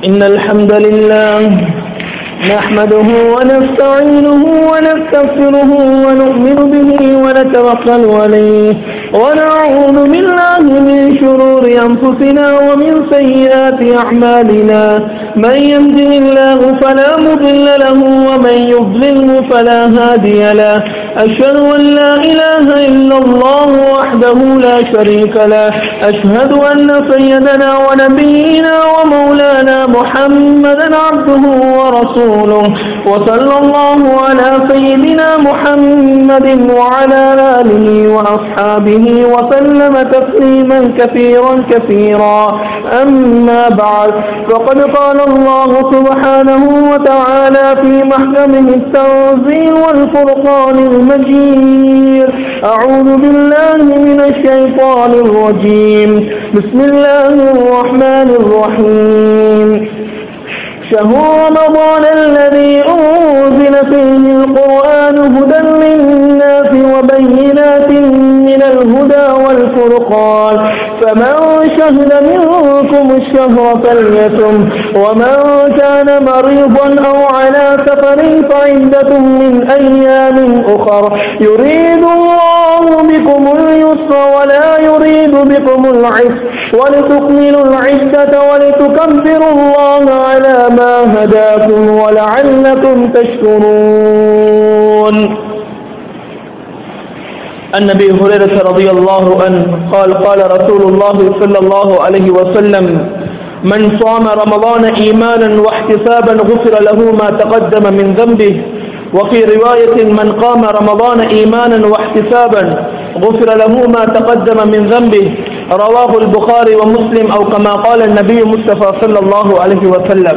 إن الحمد لله نحمده ونستعينه ونستغفره ونؤمن به ونتوكل عليه ونعوذ بالله من شرور أنفسنا ومن سيئات أعمالنا من يهده الله فلا مضل له ومن يضلله فلا هادي له أشهد أن لا إله إلا الله وحده لا شريك له أشهد أن سيدنا ونبينا ومولانا محمدا عبده ورسوله وصلى الله على سيدنا محمد وعلى آله وأصحابه وسلم تسليما كثيرا كثيرا أما بعد فقد قال الله سبحانه وتعالى في محكمه التنزيل والفرقان المجيد أعوذ بالله من الشيطان الرجيم بسم الله الرحمن الرحيم شهر رمضان الذي أنزل فيه القرآن هدى للناس وبينات من الهدى والفرقان فمن شهد منكم الشهر فليتم ومن كان مريضا أو على سفر فعدة من أيام أخر يريد الله بكم اليسر ولا يريد بكم العسر ولتكملوا العدة ولتكبروا الله على ما هداكم ولعلكم تشكرون عن ابي هريره رضي الله عنه قال قال رسول الله صلى الله عليه وسلم من صام رمضان ايمانا واحتسابا غفر له ما تقدم من ذنبه وفي روايه من قام رمضان ايمانا واحتسابا غفر له ما تقدم من ذنبه رواه البخاري ومسلم او كما قال النبي مصطفى صلى الله عليه وسلم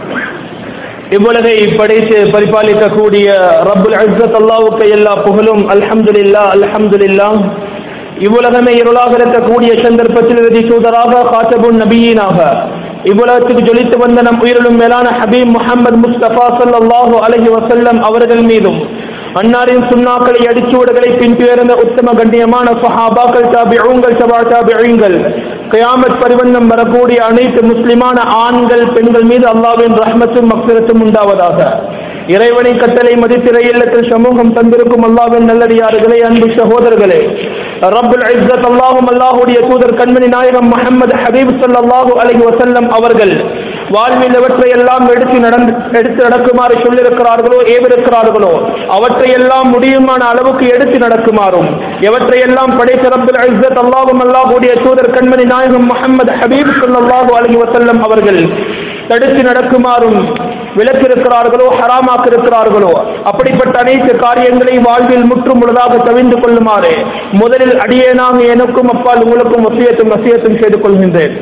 இவ்வுலகை படைத்து பரிபாலிக்கக்கூடிய ரப்புல் அஸ்ஸத் அல்லாவுக்கு எல்லா புகழும் அல்ஹம்துலில்லா அல்ஹம்துலில்லா இவ்வுலகமே இருளாக இருக்கக்கூடிய சந்தர்ப்பத்தில் இறுதி தூதராக காத்தபுன் நபியீனாக இவ்வுலகத்துக்கு ஜொலித்து வந்த நம் உயிரிலும் மேலான ஹபீப் முஹம்மது முஸ்தபா சல்லாஹூ அலஹி வசல்லம் அவர்கள் மீதும் அன்னாரின் சுண்ணாக்களை அடிச்சுவடுகளை பின்துயர்ந்த உத்தம கண்ணியமான சஹாபாக்கள் தாபிஊங்கள் சபா தாபிகள் கயாமத் பரிவண்ணம் வரக்கூடிய அனைத்து முஸ்லிமான ஆண்கள் பெண்கள் மீது அல்லாவின் ரஹ்மத்தும் மக்சரத்தும் உண்டாவதாக இறைவனின் கட்டளை மதித்திரை இல்லத்தில் சமூகம் தந்திருக்கும் அல்லாவின் நல்லடியார்களே அன்பு சகோதரர்களே ரப்புல் இஸ்ஸத் அல்லாஹும் அல்லாஹுடைய தூதர் கண்மணி நாயகம் முஹம்மது ஹபீப் ஸல்லல்லாஹு அலைஹி வஸல்லம் அவர்கள் வாழ்வில் எவற்றை எல்லாம் எடுத்து நடந்து எடுத்து நடக்குமாறு சொல்லியிருக்கிறார்களோ ஏவிருக்கிறார்களோ அவற்றை எல்லாம் முடியுமான அளவுக்கு எடுத்து நடக்குமாறும் எவற்றை எல்லாம் படைத்த ரப்புல் இஸ்ஸத் அல்லாஹும் அல்லாஹுடைய தூதர் கண்மணி நாயகம் முஹம்மது ஹபீப் ஸல்லல்லாஹு அலைஹி வஸல்லம் அவர்கள் தடுத்து நடக்குமாறும் விலக்கிருக்கிறார்களோ ஹராமாக்கிருக்கிறார்களோ அப்படிப்பட்ட அனைத்து காரியங்களை வாழ்வில் முற்றும் முழுதாக தவிர்ந்து கொள்ளுமாறு முதலில் அடியேனாக எனக்கும் அப்பால் உங்களுக்கும் வசியத்தும் வசியத்தும் செய்து கொள்கின்றேன்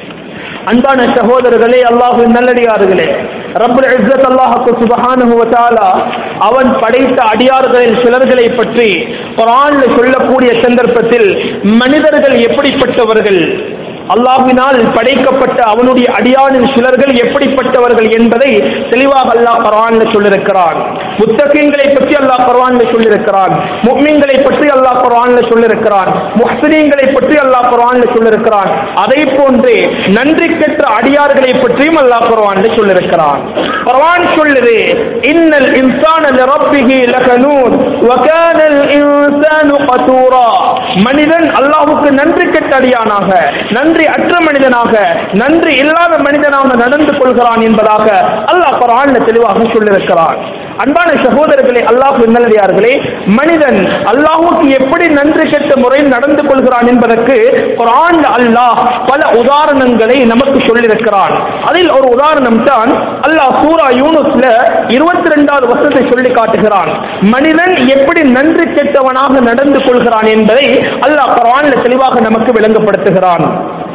அன்பான சகோதரர்களே அல்லாஹின் நல்லடியார்களே ரப்புல் இஸ்ஸத் அல்லாஹுக்கு சுபஹானஹு வ தஆலா அவன் படைத்த அடியார்களில் சிலர்களை பற்றி குர்ஆன்ல சொல்லக்கூடிய சந்தர்ப்பத்தில் மனிதர்கள் எப்படிப்பட்டவர்கள் அல்லாஹினால் படைக்கப்பட்ட அவனுடைய அடியானின் சிலர்கள் எப்படிப்பட்டவர்கள் என்பதை தெளிவாக அல்லாஹ் குர்ஆன்ல சொல்லியிருக்கிறான் முத்தகீன்களை பற்றி அல்லாஹ் குர்ஆன்ல சொல்லியிருக்கிறான் முஃமின்களை பற்றி அல்லாஹ் குர்ஆன்ல சொல்லியிருக்கிறான் முஹ்சினீன்களை பற்றி அல்லாஹ் குர்ஆன்ல சொல்லியிருக்கிறான் அதை போன்றே நன்றி கெட்ட அடியார்களை பற்றியும் அல்லாஹ் குர்ஆன்ல சொல்லியிருக்கிறான் குர்ஆன் சொல்லுது இன்னல் இன்சான லரப்பிஹி லகனூன் வகான அல் இன்சானு கதூரா மனிதன் அல்லாஹ்வுக்கு நன்றி கெட்ட அடியானாக நன்றி அற்ற மனிதனாக நன்றி இல்லாத மனிதனாக நடந்து கொள்கிறான் என்பதாக அல்லாஹ் குர்ஆன்ல தெளிவாக சொல்லியிருக்கிறான் அன்பான சகோதரர்களே அல்லாஹ் நல்லடியார்களே மனிதன் அல்லாஹுக்கு எப்படி நன்றி கெட்ட முறையில் நடந்து கொள்கிறான் என்பதற்கு குர்ஆன் அல்லாஹ் பல உதாரணங்களை நமக்கு சொல்லியிருக்கிறான் அதில் ஒரு உதாரணம் தான் அல்லாஹ் சூரா யூனுஸ்ல இருபத்தி ரெண்டாவது வசனத்தை சொல்லி காட்டுகிறான் மனிதன் எப்படி நன்றி கெட்டவனாக நடந்து கொள்கிறான் என்பதை அல்லாஹ் குர்ஆன்ல தெளிவாக நமக்கு விளங்கப்படுத்துகிறான்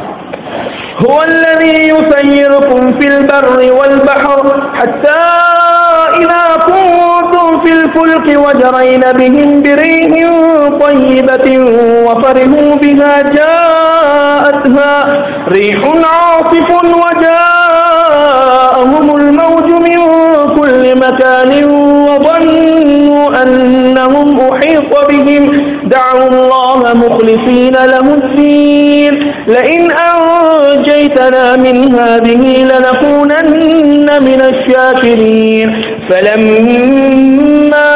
هو الذي يسيركم في البر والبحر حتى إذا كنتم في الفلك وجرين بهم بريح طيبة وفرحوا بها جاءتها ريح عاصف وجاءهم الموج من كل مكان وظنوا أنهم أحيط بهم دعوا الله مخلصين له الدين لئن أنجيتنا من هذه لنكونن من الشاكرين فلما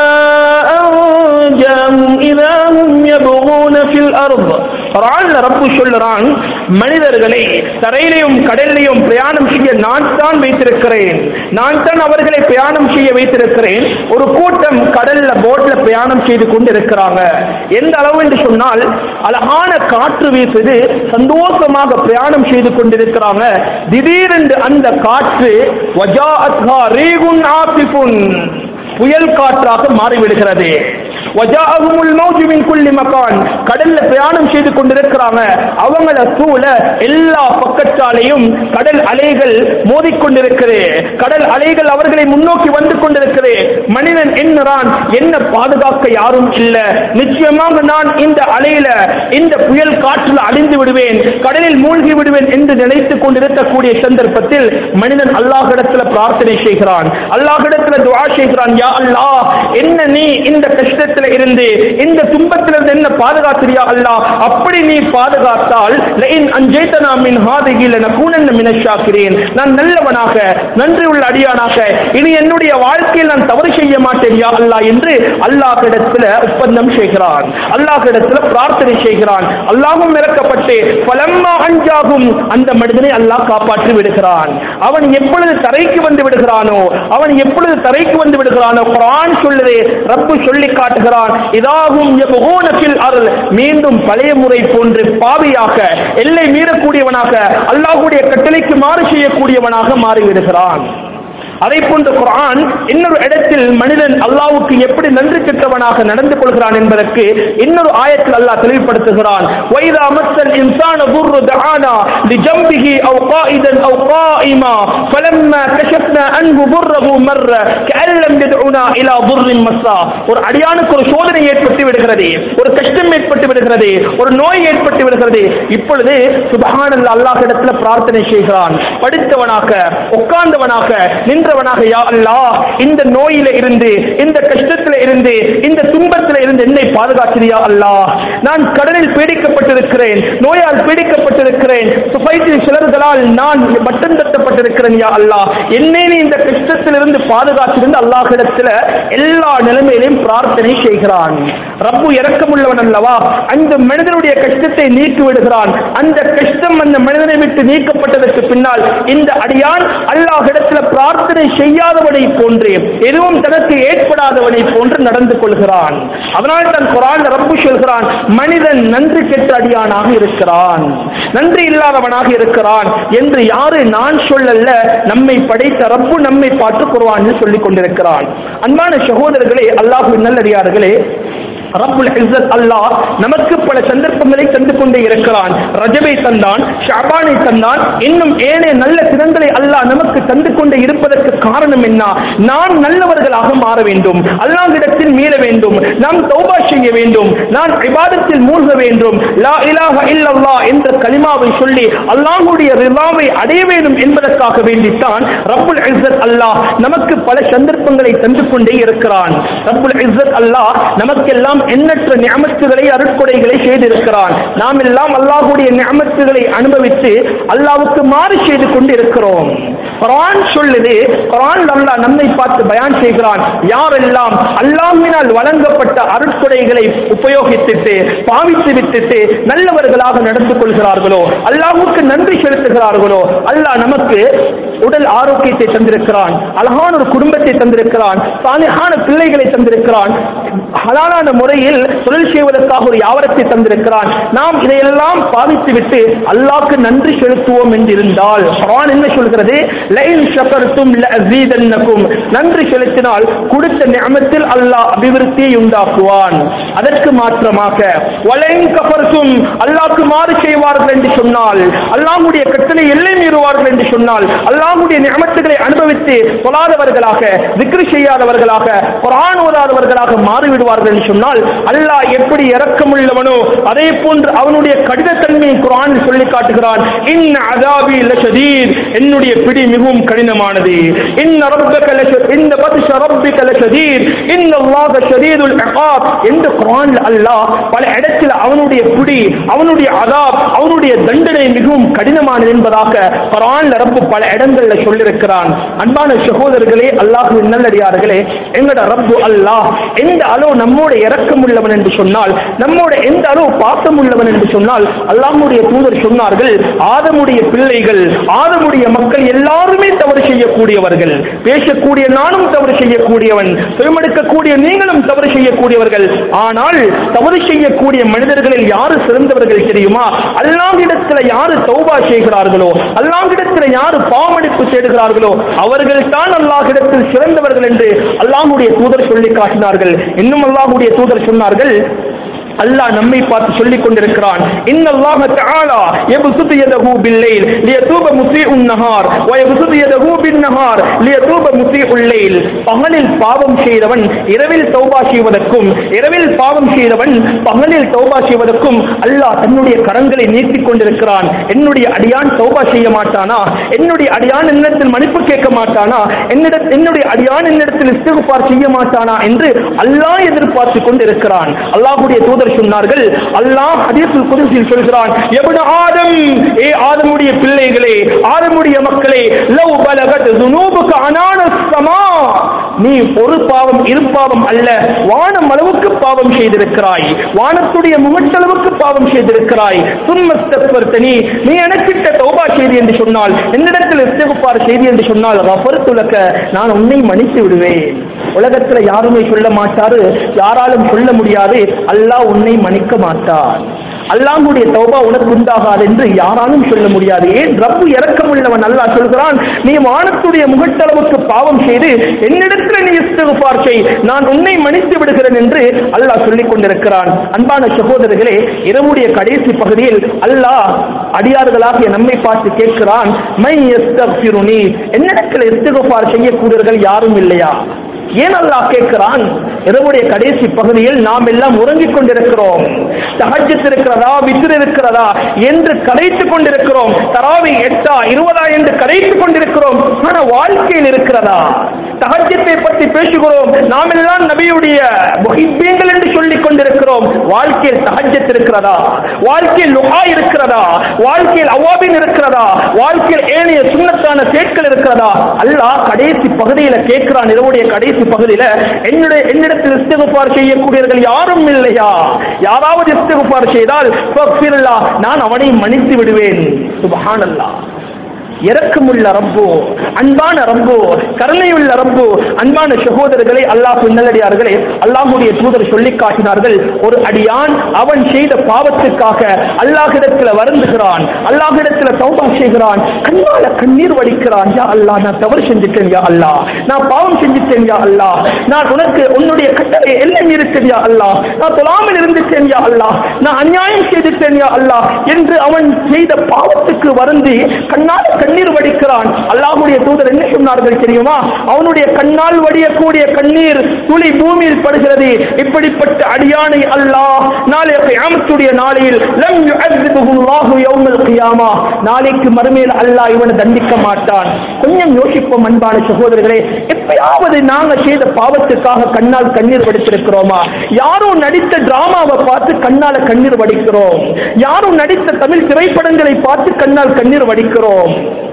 أنجاهم إذا هم يبغون في الأرض குரான்ல ரப்பு சொல்லுறான் மனிதர்களை தரையிலையும் கடல்லையும் பிரயாணம் செய்ய நான் தான் வைத்திருக்கிறேன் நான் தான் அவர்களை பிரயாணம் செய்ய வைத்திருக்கிறேன் ஒரு கூட்டம் கடல்ல போட்ல பிரயாணம் செய்து கொண்டு இருக்கிறாங்க எந்த அளவு என்று சொன்னால் அழகான காற்று வீசுது சந்தோஷமாக பிரயாணம் செய்து கொண்டிருக்கிறாங்க திடீரென்று அந்த காற்று வஜாஅத்ஹா ரீகுன் ஆசிஃபுன் புயல் காற்றாக மாறிவிடுகிறது வஜாஅஹுமுல் மௌஜு மின் குல்லி மகான் கடல்ல பிரயாணம் செய்து கொண்டிருக்கிறாங்க அவங்கள சூழ எல்லா பக்கத்தாலையும் கடல் அலைகள் மோதிக்கொண்டிருக்கிறது கடல் அலைகள் அவர்களை முன்னோக்கி வந்து கொண்டிருக்கிறது மனிதன் என்கிறான் என்ன பாதுகாக்க யாரும் இல்ல நிச்சயமாக நான் இந்த அலையில இந்த புயல் காற்றில் அழிந்து விடுவேன் கடலில் மூழ்கி விடுவேன் என்று நினைத்துக் கொண்டிருக்கக்கூடிய சந்தர்ப்பத்தில் மனிதன் அல்லாஹிடத்துல பிரார்த்தனை செய்கிறான் அல்லாஹிடத்துல துஆ செய்கிறான் யா அல்லாஹ் என்ன நீ இந்த கஷ்டத்தில் இருந்து இந்த துன்பத்திலிருந்து என்ன பாதுகாத்திரியா அல்லாஹ் அப்படி நீ பாதுகாத்தால் லஇன் அன்ஜைதனா மின் ஹாதிஹி லனகூனன்ன மினஷ் ஷாக்கிரீன் நான் நல்லவனாக நன்றி உள்ள அடியானாக இனி என்னுடைய வாழ்க்கையில் நான் தவறு செய்ய மாட்டேன் யா அல்லாஹ் என்று அல்லாஹ்விடத்துல ஒப்பந்தம் செய்கிறான் அல்லாஹ்விடத்துல பிரார்த்தனை செய்கிறான் அல்லாஹ்வும் இறக்கப்பட்டு பலம்மா அஞ்சாகும் அந்த மனிதனை அல்லாஹ் காப்பாற்றி விடுகிறான் அவன் எப்பொழுது தரைக்கு வந்து விடுகிறானோ அவன் எப்பொழுது தரைக்கு வந்து விடுகிறானோ குர்ஆன் சொல்லுது ரப்பு சொல்லி காட்டுகிறான் இதாகும் யபூன ஃபில் அருள் மீண்டும் பழைய முறை போன்று பாவியாக எல்லை மீறக்கூடியவனாக அல்லாஹ்வுடைய கட்டளைக்கு மாறு செய்யக்கூடியவனாக மாறிவிடுகிறான் அதை போன்று குர்ஆன் இன்னொரு இடத்தில் மனிதன் அல்லாஹ்வுக்கு எப்படி நன்றி கெட்டவனாக நடந்து கொள்கிறான் என்பதற்கு இன்னொரு ஆயத்தில் அல்லாஹ் தெளிவுபடுத்துகிறான் வைதா மஸ்ஸல் இன்சான ضر دعانا لجنبه او قائدا او قائما فلما كشفنا عنه ضره مر كأن لم يدعنا الى ضر مسا ஒரு அடியானுக்கு ஒரு சோதனை ஏற்பட்டு விடுகிறது ஒரு கஷ்டம் ஏற்பட்டு விடுகிறது ஒரு நோய் ஏற்பட்டு விடுகிறது இப்பொழுது சுபஹானல்லாஹ் அல்லாஹ்விடத்துல பிரார்த்தனை செய்கிறான் படித்தவனாக உட்கார்ந்தவனாக நின்றவனாக யா அல்லாஹ் இந்த நோயில இருந்து இந்த கஷ்டத்துல இருந்து இந்த துன்பத்துல இருந்து என்னை பாதுகாக்கிறியா அல்லாஹ் நான் கடலில் பீடிக்கப்பட்டிருக்கிறேன் நோயால் பீடிக்கப்பட்டிருக்கிறேன் சொசைட்டி சிலர்களால் நான் மட்டம் தட்டப்பட்டிருக்கிறேன் யா அல்லாஹ் என்னை நீ இந்த கஷ்டத்திலிருந்து பாதுகாத்திருந்து அல்லாஹிடத்துல எல்லா நிலைமையிலும் பிரார்த்தனை செய்கிறான் ரப்பு இறக்கமுள்ளவன் அல்லவா அந்த மனிதனுடைய கஷ்டத்தை நீக்கி விடுகிறான் அந்த கஷ்டம் அந்த மனிதனை விட்டு நீக்கப்பட்டதற்கு பின்னால் இந்த அடியான் அல்லாஹிடத்துல பிரார்த்தனை செய்யாதவனை போன்று எதுவும் தனக்கு ஏற்படாதவனை போன்று நடந்து கொள்கிறான் அதனால் தான் குரான் ரப்பு சொல்கிறான் மனிதன் நன்றி கெட்ட அடியானாக இருக்கிறான் நன்றி இல்லாதவனாக இருக்கிறான் என்று யாரு நான் சொல்லல்ல நம்மை படைத்த ரப்பு நம்மை பார்த்து குர்ஆனில் சொல்லிக் கொண்டிருக்கிறான் அன்பான சகோதரர்களே அல்லாஹ்வின் நல்லடியார்களே ரப்புல் இஸ்ஸத் அல்லாஹ் நமக்கு பல சந்தர்ப்பங்களை தந்து கொண்டே இருக்கிறான் ரஜபை தந்தான் ஷாபானை தந்தான் இன்னும் ஏனைய நல்ல திறன்களை அல்லாஹ் நமக்கு தந்து கொண்டே இருப்பதற்கு காரணம் என்ன நாம் நல்லவர்களாக மாற வேண்டும் அல்லாஹ்விடத்தில் மீள வேண்டும் நாம் தௌபா செய்ய வேண்டும் நான் இபாதத்தில் மூழ்க வேண்டும் லா இலாஹ இல்லல்லாஹ் என்ற கலிமாவை சொல்லி அல்லாஹ்வுடைய ரிலாவை அடைய வேண்டும் என்பதற்காக வேண்டித்தான் ரப்புல் இஸ்ஸத் அல்லாஹ் நமக்கு பல சந்தர்ப்பங்களை தந்து கொண்டே இருக்கிறான் ரப்புல் இஸ்ஸத் அல்லாஹ் நமக்கெல்லாம் எண்ணற்ற நியமத்துகளை அருட்கொடைகளை செய்திருக்கிறான் நாம் எல்லாம் அல்லாஹ்வுடைய நியமத்துகளை அனுபவித்து அல்லாஹ்வுக்கு மாறு செய்து கொண்டு இருக்கிறோம் குர்ஆன் சொல்லுது குர்ஆன் அல்லாஹ் நம்மை பார்த்து பயான் செய்கிறான் யாரெல்லாம் அல்லாஹ்வினால் வழங்கப்பட்ட அருட்கொடைகளை உபயோகித்துட்டு பாவித்து விட்டுட்டு நல்லவர்களாக நடந்து கொள்கிறார்களோ அல்லாஹ்வுக்கு நன்றி செலுத்துகிறார்களோ அல்லாஹ் நமக்கு உடல் ஆரோக்கியத்தை தந்திருக்கிறான் அழகான ஒரு குடும்பத்தை தந்திருக்கிறான் சாலிஹான பிள்ளைகளை தந்திருக்கிறான் ஹலாலான முறையில் தொழில் செய்வதற்காக ஒரு யாவரத்தை தந்திருக்கிறான் நாம் இதையெல்லாம் பாவித்து விட்டு அல்லாஹ்க்கு நன்றி செலுத்துவோம் என்றிருந்தால் குர்ஆன் என்ன சொல்கிறது லைன் ஷக்கர்தும் லஅஸீதன்னகும் நன்றி செலுத்தினால் கொடுத்த நியமத்தில் அல்லாஹ் அபிவிருத்தியை உண்டாக்குவான் அதற்கு மாற்றமாக வலைன் கஃபர்தும் அல்லாஹ்க்கு மாறு செய்வார்கள் என்று சொன்னால் அல்லாஹ்வுடைய கட்டளை எல்லை மீறுவார்கள் என்று சொன்னால் அல்லாஹ்வுடைய நியமத்துகளை அனுபவித்து தொழாதவர்களாக விக்ரி செய்யாதவர்களாக குர்ஆன் ஓதாதவர்களாக மாறிவிடுவார்கள் சொல்லுவார்கள் என்று சொன்னால் அல்லாஹ் எப்படி இரக்கமுள்ளவனோ அதே போன்று அவனுடைய கடிதத்தன்மையை குரானில் சொல்லி காட்டுகிறான் இன்ன அதாபி லஷதீத் என்னுடைய பிடி மிகவும் கடினமானது இன்ன ரப்பக லஷ இன்ன பத்ஷ ரப்பிக லஷதீத் இன்ன அல்லாஹ ஷதீதுல் இகாப் என்று குரானில் அல்லாஹ் பல இடத்தில் அவனுடைய பிடி அவனுடைய அதாப் அவனுடைய தண்டனை மிகவும் கடினமானது என்பதாக குரான்ல ரப்பு பல இடங்கள்ல சொல்லியிருக்கிறான் அன்பான சகோதரர்களே அல்லாஹுவின் நல்லடியார்களே எங்கட ரப்பு அல்லாஹ் எந்த அளவு நம்மோட இரக்கம் உள்ளவன் என்று சொன்னால் நம்மோட எந்த அளவு பாசம் உள்ளவன் என்று சொன்னால் அல்லாஹ்வுடைய தூதர் சொன்னார்கள் ஆதமுடைய பிள்ளைகள் ஆதமுடைய மக்கள் எல்லாருமே தவறு செய்யக்கூடியவர்கள் பேசக்கூடிய நானும் தவறு செய்யக்கூடியவன் பெருமெடுக்கக்கூடிய நீங்களும் தவறு செய்யக்கூடியவர்கள் ஆனால் தவறு செய்யக்கூடிய மனிதர்களில் யாரு சிறந்தவர்கள் தெரியுமா அல்லாஹ்விடத்தில் யாரு தௌபா செய்கிறார்களோ அல்லாஹ்விடத்தில் யாரு பாவமடிப்பு தேடுகிறார்களோ அவர்கள் தான் அல்லாஹ்விடத்தில் சிறந்தவர்கள் என்று அல்லாஹ்வுடைய தூதர் சொல்லி காட்டினார்கள் இன்னும் அல்லாஹ்வுடைய தூதர் சொன்னார்கள் அல்லாஹ் நம்மை பார்த்து சொல்லிக் கொண்டிருக்கிறான் இன்னல்லாஹ தஆலா யப்சுது யதஹு பில்லைல் லியதூப முஸீஉன் நஹார் வ யப்சுது யதஹு பின்னஹார் லியதூப முஸீஉல் லைல் பகலில் பாவம் செய்தவன் இரவில் தௌபா செய்வதற்கும் இரவில் பாவம் செய்தவன் பகலில் தௌபா செய்வதற்கும் அல்லாஹ் தன்னுடைய கரங்களை நீட்டிக் கொண்டிருக்கிறான் என்னுடைய அடியான் தௌபா செய்ய மாட்டானா என்னுடைய அடியான் என்னிடத்தில் மன்னிப்பு கேட்க மாட்டானா என்னிட என்னுடைய அடியான் என்னிடத்தில் இஸ்திகுபார் செய்ய மாட்டானா என்று அல்லாஹ் எதிர்பார்த்து கொண்டிருக்கிறான் அல்லாஹ்வுடைய தூதர் சொன்னார்கள் அல்லாஹ் ஹதீஸுல் குதுஸில் சொல்கிறான் எபுன ஆதம் ஏ ஆதமுடைய பிள்ளைகளே ஆதமுடைய மக்களே லவ் பலகத் ذنوبك அனான ஸமா நீ ஒரு பாவம் இரு பாவம் அல்ல வானம் அளவுக்கு பாவம் செய்திருக்கிறாய் வானத்துடைய முகட்டளவுக்கு பாவம் செய்திருக்கிறாய் சும்மஸ்தக்பர்தனி நீ எனக்கிட்ட தௌபா செய்தி என்று சொன்னால் என்னிடத்தில் இஸ்திகுபார் செய்தி என்று சொன்னால் கஃபர்துலக நான் உன்னை மன்னித்து விடுவேன் உலகத்துல யாருமே சொல்ல மாட்டாரு யாராலும் சொல்ல முடியாது அல்லாஹ் உன்னை மன்னிக்க மாட்டார் அல்லாஹ்வுடைய தௌபா உனக்கு உண்டாகாது என்று யாராலும் சொல்ல முடியாது ஏன் ரப்பு இறக்கமுள்ளவன் அல்லாஹ் சொல்கிறான் நீ வானத்துடைய முகட்டளவுக்கு பாவம் செய்து என்னிடத்தில் நீ இஸ்திகுபார் செய் நான் உன்னை மன்னித்து விடுகிறேன் என்று அல்லாஹ் சொல்லிக் கொண்டிருக்கிறான் அன்பான சகோதரர்களே இரவுடைய கடைசி பகுதியில் அல்லாஹ் அடியார்களாகிய நம்மை பார்த்து கேட்கிறான் மை எஸ்தக்ஃபிருனி என்னிடத்தில் இஸ்திகுபார் செய்யக்கூடியவர்கள் யாரும் இல்லையா ஏன் அல்லாஹ் கேட்கிறான் இரவுடைய கடைசி பகுதியில் நாம் எல்லாம் உறங்கிக் கொண்டிருக்கிறோம் தஹஜ்ஜத் இருக்கிறதா வித்ர் இருக்கிறதா என்று கதைத்துக் கொண்டிருக்கிறோம் தராவி எட்டா இருபதா என்று கதைத்துக் கொண்டிருக்கிறோம் ஆனா வாழ்க்கையில் இருக்கிறதா தஹஜ்ஜத்தை பற்றி பேசுகிறோம் நாம் எல்லாம் நபியுடைய முஹிப்பீன்கள் என்று சொல்லிக் கொண்டிருக்கிறோம் வாழ்க்கையில் தஹஜ்ஜத் இருக்கிறதா வாழ்க்கையில் லுஹா இருக்கிறதா வாழ்க்கையில் அவாபின் இருக்கிறதா வாழ்க்கையில் ஏனைய சுண்ணத்தான சேட்கள் இருக்கிறதா அல்லாஹ் கடைசி பகுதியில கேட்கிறான் இரவுடைய கடைசி பகுதியில என்னுடைய என்னிடத்தில் இஸ்திகுபார் செய்யக்கூடியவர்கள் யாரும் இல்லையா யாராவது இஸ்திகுபார் செய்தால் ஃபக்ஃபிருல்லா, நான் அவனை மன்னித்து விடுவேன் சுபஹானல்லாஹ் இரக்கமுள்ள ரப்பு அன்பான ரப்பு கருணையுள்ள ரப்பு அன்பான சகோதரர்களே அல்லாஹ் நல்லடியார்களே அல்லாஹுடைய தூதர் சொல்லி காட்டினார்கள் ஒரு அடியான் அவன் செய்த பாவத்துக்காக அல்லாஹிடத்தில் வருந்துகிறான் அல்லாஹிடத்தில் தௌபா செய்கிறான் கண்ணால கண்ணீர் வடிக்கிறான் யா அல்லாஹ் நான் தவறு செஞ்சுட்டேன் யா அல்லாஹ் நான் பாவம் செஞ்சுட்டேன் யா அல்லாஹ் நான் உனக்கு உன்னுடைய கட்டளை எல்லை மீறிட்டேன் யா அல்லாஹ் நான் தொழாமல் இருந்துட்டேன் யா அல்லாஹ் நான் அநியாயம் செய்துட்டேன் யா அல்லாஹ் என்று அவன் செய்த பாவத்துக்கு வருந்தி கண்ணால் கண்ணீர் வடிக்கிறான் அல்லாஹ்வுடைய தூதர் என்ன சொன்னார்கள் தெரியுமா அவனுடைய கண்ணால் வடியக்கூடிய கண்ணீர் துளி பூமியில் படுகிறது இப்படிப்பட்ட அடியானை அல்லாஹ் நாளை கியாமத்துடைய நாளையில் லம் யுஅذிபுஹு அல்லாஹு யௌமல் கியாமா நாளைக்கு மறுமையில் அல்லாஹ் இவனை தண்டிக்க மாட்டான் கொஞ்சம் யோசிப்போம் அன்பான சகோதரர்களே எப்பயாவது நாங்க செய்த பாவத்துக்காக கண்ணால் கண்ணீர் வடித்திருக்கிறோமா யாரோ நடித்த டிராமாவை பார்த்து கண்ணால கண்ணீர் வடிக்கிறோம் யாரோ நடித்த தமிழ் திரைப்படங்களை பார்த்து கண்ணால் கண்ணீர் வடிக்கிறோம்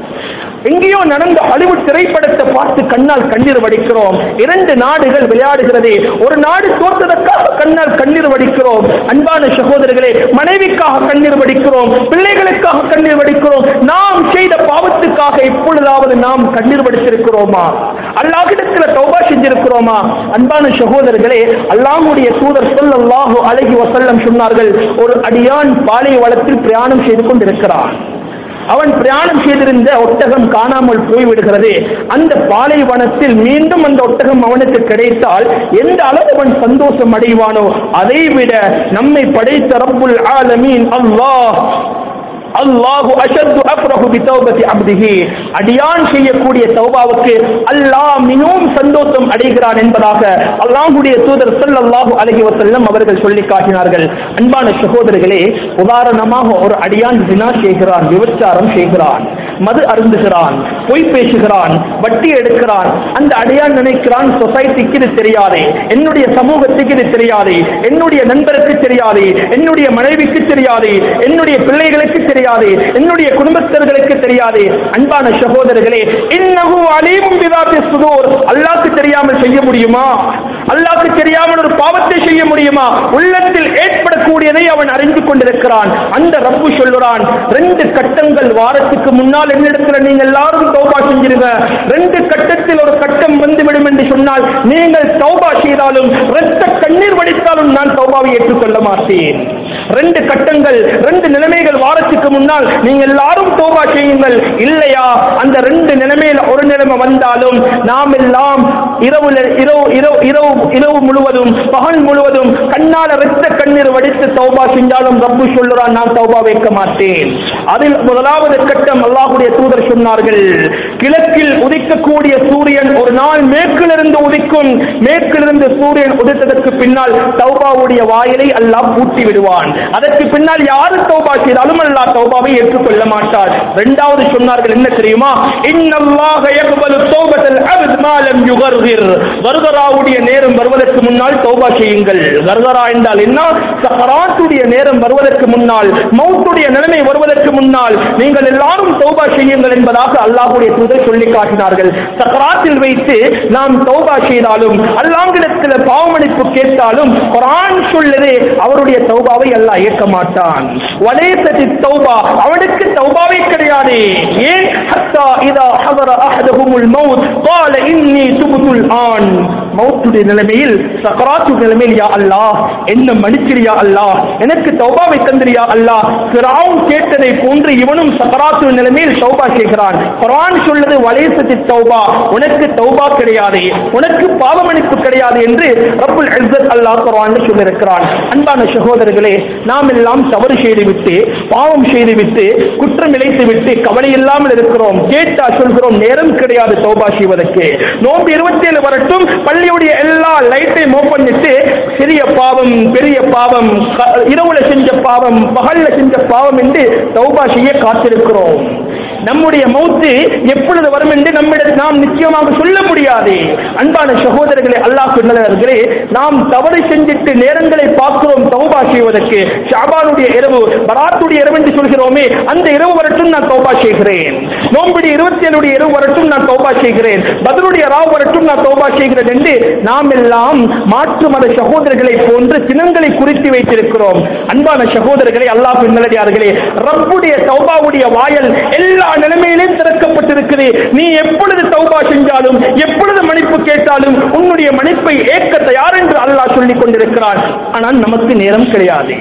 எங்கேயோ நடந்த ஹாலிவுட் திரைப்படத்தை பார்த்து கண்ணால் கண்ணீர் வடிக்கிறோம் இரண்டு நாடுகள் விளையாடுகிறது ஒரு நாடு தோற்றதற்காக கண்ணால் கண்ணீர் வடிக்கிறோம் அன்பான சகோதரர்களே மனைவிக்காக கண்ணீர் வடிக்கிறோம் பிள்ளைகளுக்காக கண்ணீர் வடிக்கிறோம் நாம் செய்த பாவத்துக்காக எப்பொழுதாவது நாம் கண்ணீர் வடித்திருக்கிறோமா அல்லாஹ்விடத்தில் தௌபா செஞ்சிருக்கிறோமா அன்பான சகோதரர்களே அல்லாஹ்வுடைய தூதர் ஸல்லல்லாஹு அலைஹி வஸல்லம் சொன்னார்கள் ஒரு அடியான் பாலைவனத்தில் பிரயாணம் செய்து கொண்டிருக்கிறான் அவன் பிரயாணம் செய்திருந்த ஒட்டகம் காணாமல் போய்விடுகிறது அந்த பாலைவனத்தில் மீண்டும் அந்த ஒட்டகம் அவனுக்கு கிடைத்தால் எந்த அளவு அவன் சந்தோஷம் அடைவானோ அதை விட நம்மை படைத்த ரப்புல் ஆலமீன் அல்லாஹ் அல்லாஹு அஷத்து அஃப்ரஹு பி தௌபதி அப்திஹி அடியான் செய்யக்கூடிய தௌபாவுக்கு அல்லாஹ் மிகவும் சந்தோஷம் அடைகிறான் என்பதாக அல்லாஹ்வுடைய தூதர் ஸல்லல்லாஹு அலைஹி வஸல்லம் அவர்கள் சொல்லி காட்டினார்கள் அன்பான சகோதரர்களே உதாரணமாக ஒரு அடியான் தினா செய்கிறான் விபச்சாரம் செய்கிறான் மது அருந்துகிறான் பொய் பேசுகிறான் வட்டி எடுக்கிறான் அந்த அடியான் நினைக்கிறான் சொசைட்டிக்கு இது தெரியாது என்னுடைய சமூகத்துக்கு இது தெரியாது என்னுடைய நண்பருக்கு தெரியாது என்னுடைய மனைவிக்கு தெரியாது என்னுடைய பிள்ளைகளுக்கு தெரியாது என்னுடைய குடும்பஸ்தர்களுக்கு தெரியாது அன்பான சகோதரர்களே இன்னஹு அலீமும் பிதாத்தி சுதூர் அல்லாஹ்க்கு தெரியாமல் செய்ய முடியுமா அல்லாஹ்க்கு தெரியாமல் ஒரு பாவத்தை செய்ய முடியுமா உள்ளத்தில் ஏற்படக்கூடியதை அவன் அறிந்து கொண்டிருக்கிறான் அந்த ரப்பு சொல்லுறான் ரெண்டு கட்டங்கள் வாரத்துக்கு முன்னால் என்னிடத்துல நீங்க எல்லாரும் தௌபா செஞ்சிருங்க ரெண்டு கட்டத்தில் ஒரு கட்டம் வந்துவிடும் என்று சொன்னால் நீங்கள் தௌபா செய்தாலும் இரத்த கண்ணீர் வடித்தாலும் நான் தௌபாவை ஏற்றுக்கொள்ள மாட்டேன் ரெண்டு கட்டங்கள் ரெண்டு நிலைமைகள் வாரத்துக்கு முன்னால் நீங்க எல்லாரும் தௌபா செய்யுங்கள் இல்லையா அந்த ரெண்டு நிலைமையில் ஒரு நிலைமை வந்தாலும் நாம் எல்லாம் இரவுல இரவு இரவு இரவு இரவு முழுவதும் பகல் முழுவதும் கண்ணால இரத்த கண்ணீர் வடித்து தௌபா செஞ்சாலும் ரப்பு சொல்லுறான் நான் தௌபா வைக்க மாட்டேன் அதில் முதலாவது கட்டம் அல்லாஹ்வுடைய தூதர் சொன்னார்கள் கிழக்கில் உதிக்கக்கூடிய சூரியன் ஒரு நாள் மேற்கிலிருந்து உதிக்கும் மேற்கிலிருந்து சூரியன் உதித்ததற்கு பின்னால் தௌபாவுடைய வாயிலை அல்லாஹ் பூட்டி விடுவான் அதற்கு பின்னால் யாரு தௌபா செய்தாலும் அல்லாஹ் தௌபாவை ஏற்றுக்கொள்ள மாட்டார் இரண்டாவது சொன்னார்கள் என்ன தெரியுமா இன்னல்லாஹ யக்பலு தௌபத்தல் அப்த் மா லம் யுகர்கிர் கர்கராவுடைய நேரம் வருவதற்கு முன்னால் தௌபா செய்யுங்கள் கர்கரா என்றால் என்ன சக்கராத்துடைய நேரம் வருவதற்கு முன்னால் மௌத்துடைய நிலைமை வருவதற்கு முன்னால் நீங்கள் எல்லாரும் தௌபா செய்யுங்கள் என்பதாக அல்லாஹ்வுடைய தூதர் சொல்லி காட்டினார்கள் சக்கராத்தில் வைத்து நாம் தௌபா செய்தாலும் அல்லாஹ்விடத்தில் பாவமளிப்பு கேட்டாலும் குர்ஆன் சொல்லுது அவருடைய தௌபாவை அல்லாஹ் ஏற்க மாட்டான் வலேசதி தௌபா அவனுக்கு தௌபாவே கிடையாது ஏன் ஹத்தா இதா ஹதர அஹதஹுமுல் மௌத் قال இன்னி துபுத்துல் ஆன் மௌத்துடைய நிலைமையில் சக்கராத்து நிலைமையில் யா அல்லாஹ் என்ன மன்னிச்சிரியா அல்லாஹ் எனக்கு தௌபாவை தந்திரியா அல்லாஹ் ஃபிரௌன் கேட்டதை போன்று இவனும் சக்கராத்து நிலைமையில் தௌபா செய்கிறான் குர்ஆன் சொல்லுது வலேசதி தௌபா உனக்கு தௌபா கிடையாது உனக்கு பாவமன்னிப்பு கிடையாது என்று ரப்புல் இஸ்ஸத் அல்லாஹ் குர்ஆனில் சொல்லியிருக்கிறான் அன்பான சகோதரர்களே நாம் எல்லாம் தவறு செய்துவிட்டு பாவம் செய்துவிட்டு குற்றம் இழைத்துவிட்டு கவலை இல்லாமல் இருக்கிறோம் கேட்டா சொல்கிறோம் நேரம் கிடையாது தௌபா செய்வதற்கு நோன்பு இருபத்தி ஏழு வரட்டும் பள்ளியுடைய எல்லா லைட்டையும் ஓப்பன் பண்ணிட்டு சிறிய பாவம் பெரிய பாவம் க- இரவுல செஞ்ச பாவம் பகல்ல செஞ்ச பாவம் என்று தௌபா செய்ய காத்திருக்கிறோம் நம்முடைய மௌத்து எப்பொழுது வரும் என்று நம்மிடம் நாம் நிச்சயமாக சொல்ல முடியாது அன்பான சகோதரர்களே அல்லாஹ் நல்லவர்களே நாம் தவறு செஞ்சிட்டு நேரங்களை பார்க்கிறோம் தௌபா செய்வதற்கு ஷாபானுடைய இரவு பராத்துடைய இரவு என்று சொல்கிறோமே அந்த இரவு வரட்டும் நான் தௌபா செய்கிறேன் நோம்புடி இருபத்தி ஏழுடைய இரவு வரட்டும் நான் தௌபா செய்கிறேன் பதிலுடைய ராவ் வரட்டும் நான் தௌபா செய்கிறேன் என்று நாம் எல்லாம் மாற்று மத சகோதரர்களை போன்று தினங்களை குறித்து வைத்திருக்கிறோம் அன்பான சகோதரர்களே அல்லாஹ் நல்லடியார்களே ரப்புடைய தௌபாவுடைய வாயல் எல்லா நிலைமையிலும் திறக்கப்பட்டிருக்குது நீ எப்பொழுது தௌபா செஞ்சாலும் எப்பொழுது மன்னிப்பு கேட்டாலும் உன்னுடைய மன்னிப்பை ஏற்க தயார் என்று அல்லாஹ் சொல்லிக் கொண்டிருக்கிறான் ஆனால் நமக்கு நேரம் கிடையாது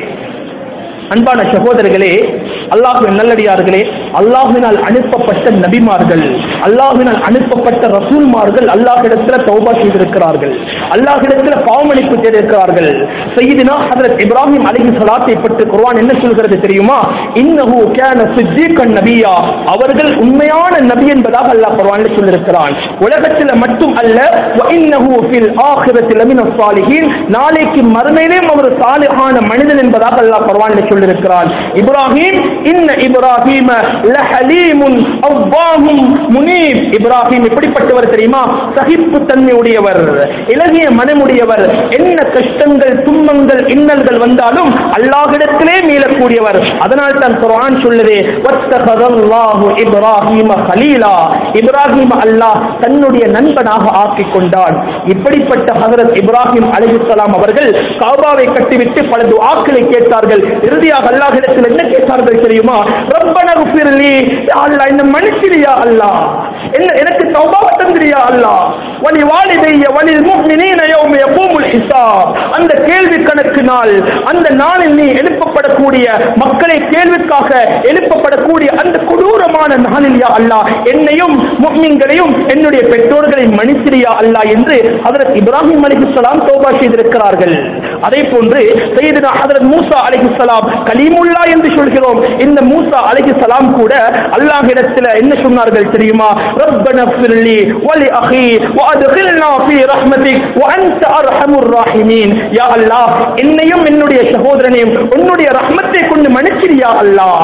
அன்பான சகோதரர்களே அல்லாஹ்வின் நல்லடியார்களே அல்லாஹ்வினால் அனுப்பப்பட்ட நபிமார்கள் அல்லாஹ்வினால் அனுப்பப்பட்ட ரசூல்மார்கள் அல்லாஹ்விடத்துல தௌபா செய்திருக்கிறார்கள் அல்லாஹ்விடத்துல பாவமளிப்பு செய்திருக்கிறார்கள் சையீதுனா ஹஜரத் இப்ராஹிம் அலைஹி ஸலாத்தை பற்றி குர்ஆன் என்ன சொல்கிறது தெரியுமா இன்னஹு கான சித்திகன் நபியா அவர்கள் உண்மையான நபி என்பதாக அல்லாஹ் குர்ஆனில் சொல்லியிருக்கிறான் உலகத்தில் மட்டும் அல்ல வ இன்னஹு ஃபில் ஆখিরাতি லமின ஸாலிஹீன் நாளைக்கு மறுமையிலும் அவர் சாலிஹான மனிதன் என்பதாக அல்லாஹ் குர்ஆனில் சொல்லியிருக்கிறான் இப்ராஹிம் இன்ன இப்ராஹிம லஹலீமுன் அவ்வாஹும் முனீப் இப்ராஹிம் எப்படிப்பட்டவர் தெரியுமா சகிப்பு தன்மை உடையவர் இலகிய மனமுடையவர் என்ன கஷ்டங்கள் துன்பங்கள் இன்னல்கள் வந்தாலும் அல்லாஹ்விடத்திலே மீளக்கூடியவர் அதனால் தான் குர்ஆன் சொல்லுது வத்தகதல்லாஹு இப்ராஹிம கலீலா இப்ராஹிம் அல்லாஹ் தன்னுடைய நண்பனாக ஆக்கிக் கொண்டான் இப்படிப்பட்ட ஹஜரத் இப்ராஹிம் அலைஹிஸ்ஸலாம் அவர்கள் காபாவை கட்டிவிட்டு பல துஆக்களை கேட்டார்கள் இறுதியாக அல்லாஹ்விடத்தில் என்ன கேட்டார்கள் தெரியுமா ரப்பன குஃபிர்லி யா அல்லாஹ் என்ன மன்னிச்சிரியா அல்லாஹ் என்ன எனக்கு தௌபா தந்திரியா அல்லாஹ் வலி வாலிதைய வலில் முஃமினீன யௌம யகூமுல் ஹிசாப் அந்த கேள்வி கணக்கு நாள் அந்த நாளில் நீ எழுப்பப்படக்கூடிய மக்களை கேள்விக்காக எழுப்பப்படக்கூடிய அந்த கொடூரமான நாளில் யா அல்லாஹ் என்னையும் முஃமின்களையும் என்னுடைய பெற்றோர்களை மன்னிச்சிரியா அல்லாஹ் என்று ஹஜரத் இப்ராஹிம் அலைஹிஸ்ஸலாம் தௌபா செய்திருக்கிறார்கள் அதே போன்று சையதுனா ஹதரத் மூசா அலைஹிஸ்ஸலாம் கலீமுல்லா என்று சொல்கிறோம் இந்த மூசா அலைஹிஸ்ஸலாம் கூட அல்லாஹ்விடத்தில் என்ன சொன்னார்கள் தெரியுமா ரப்பன ஃபிர்லி வலி அஹி வஅத்கில்னா ஃபீ ரஹ்மதிக் வஅன்த அர்ஹமுர் ராஹிமீன் யா அல்லாஹ் என்னையும் என்னுடைய சகோதரனையும் உன்னுடைய ரஹ்மத்தை கொண்டு மன்னிச்சிரியா அல்லாஹ்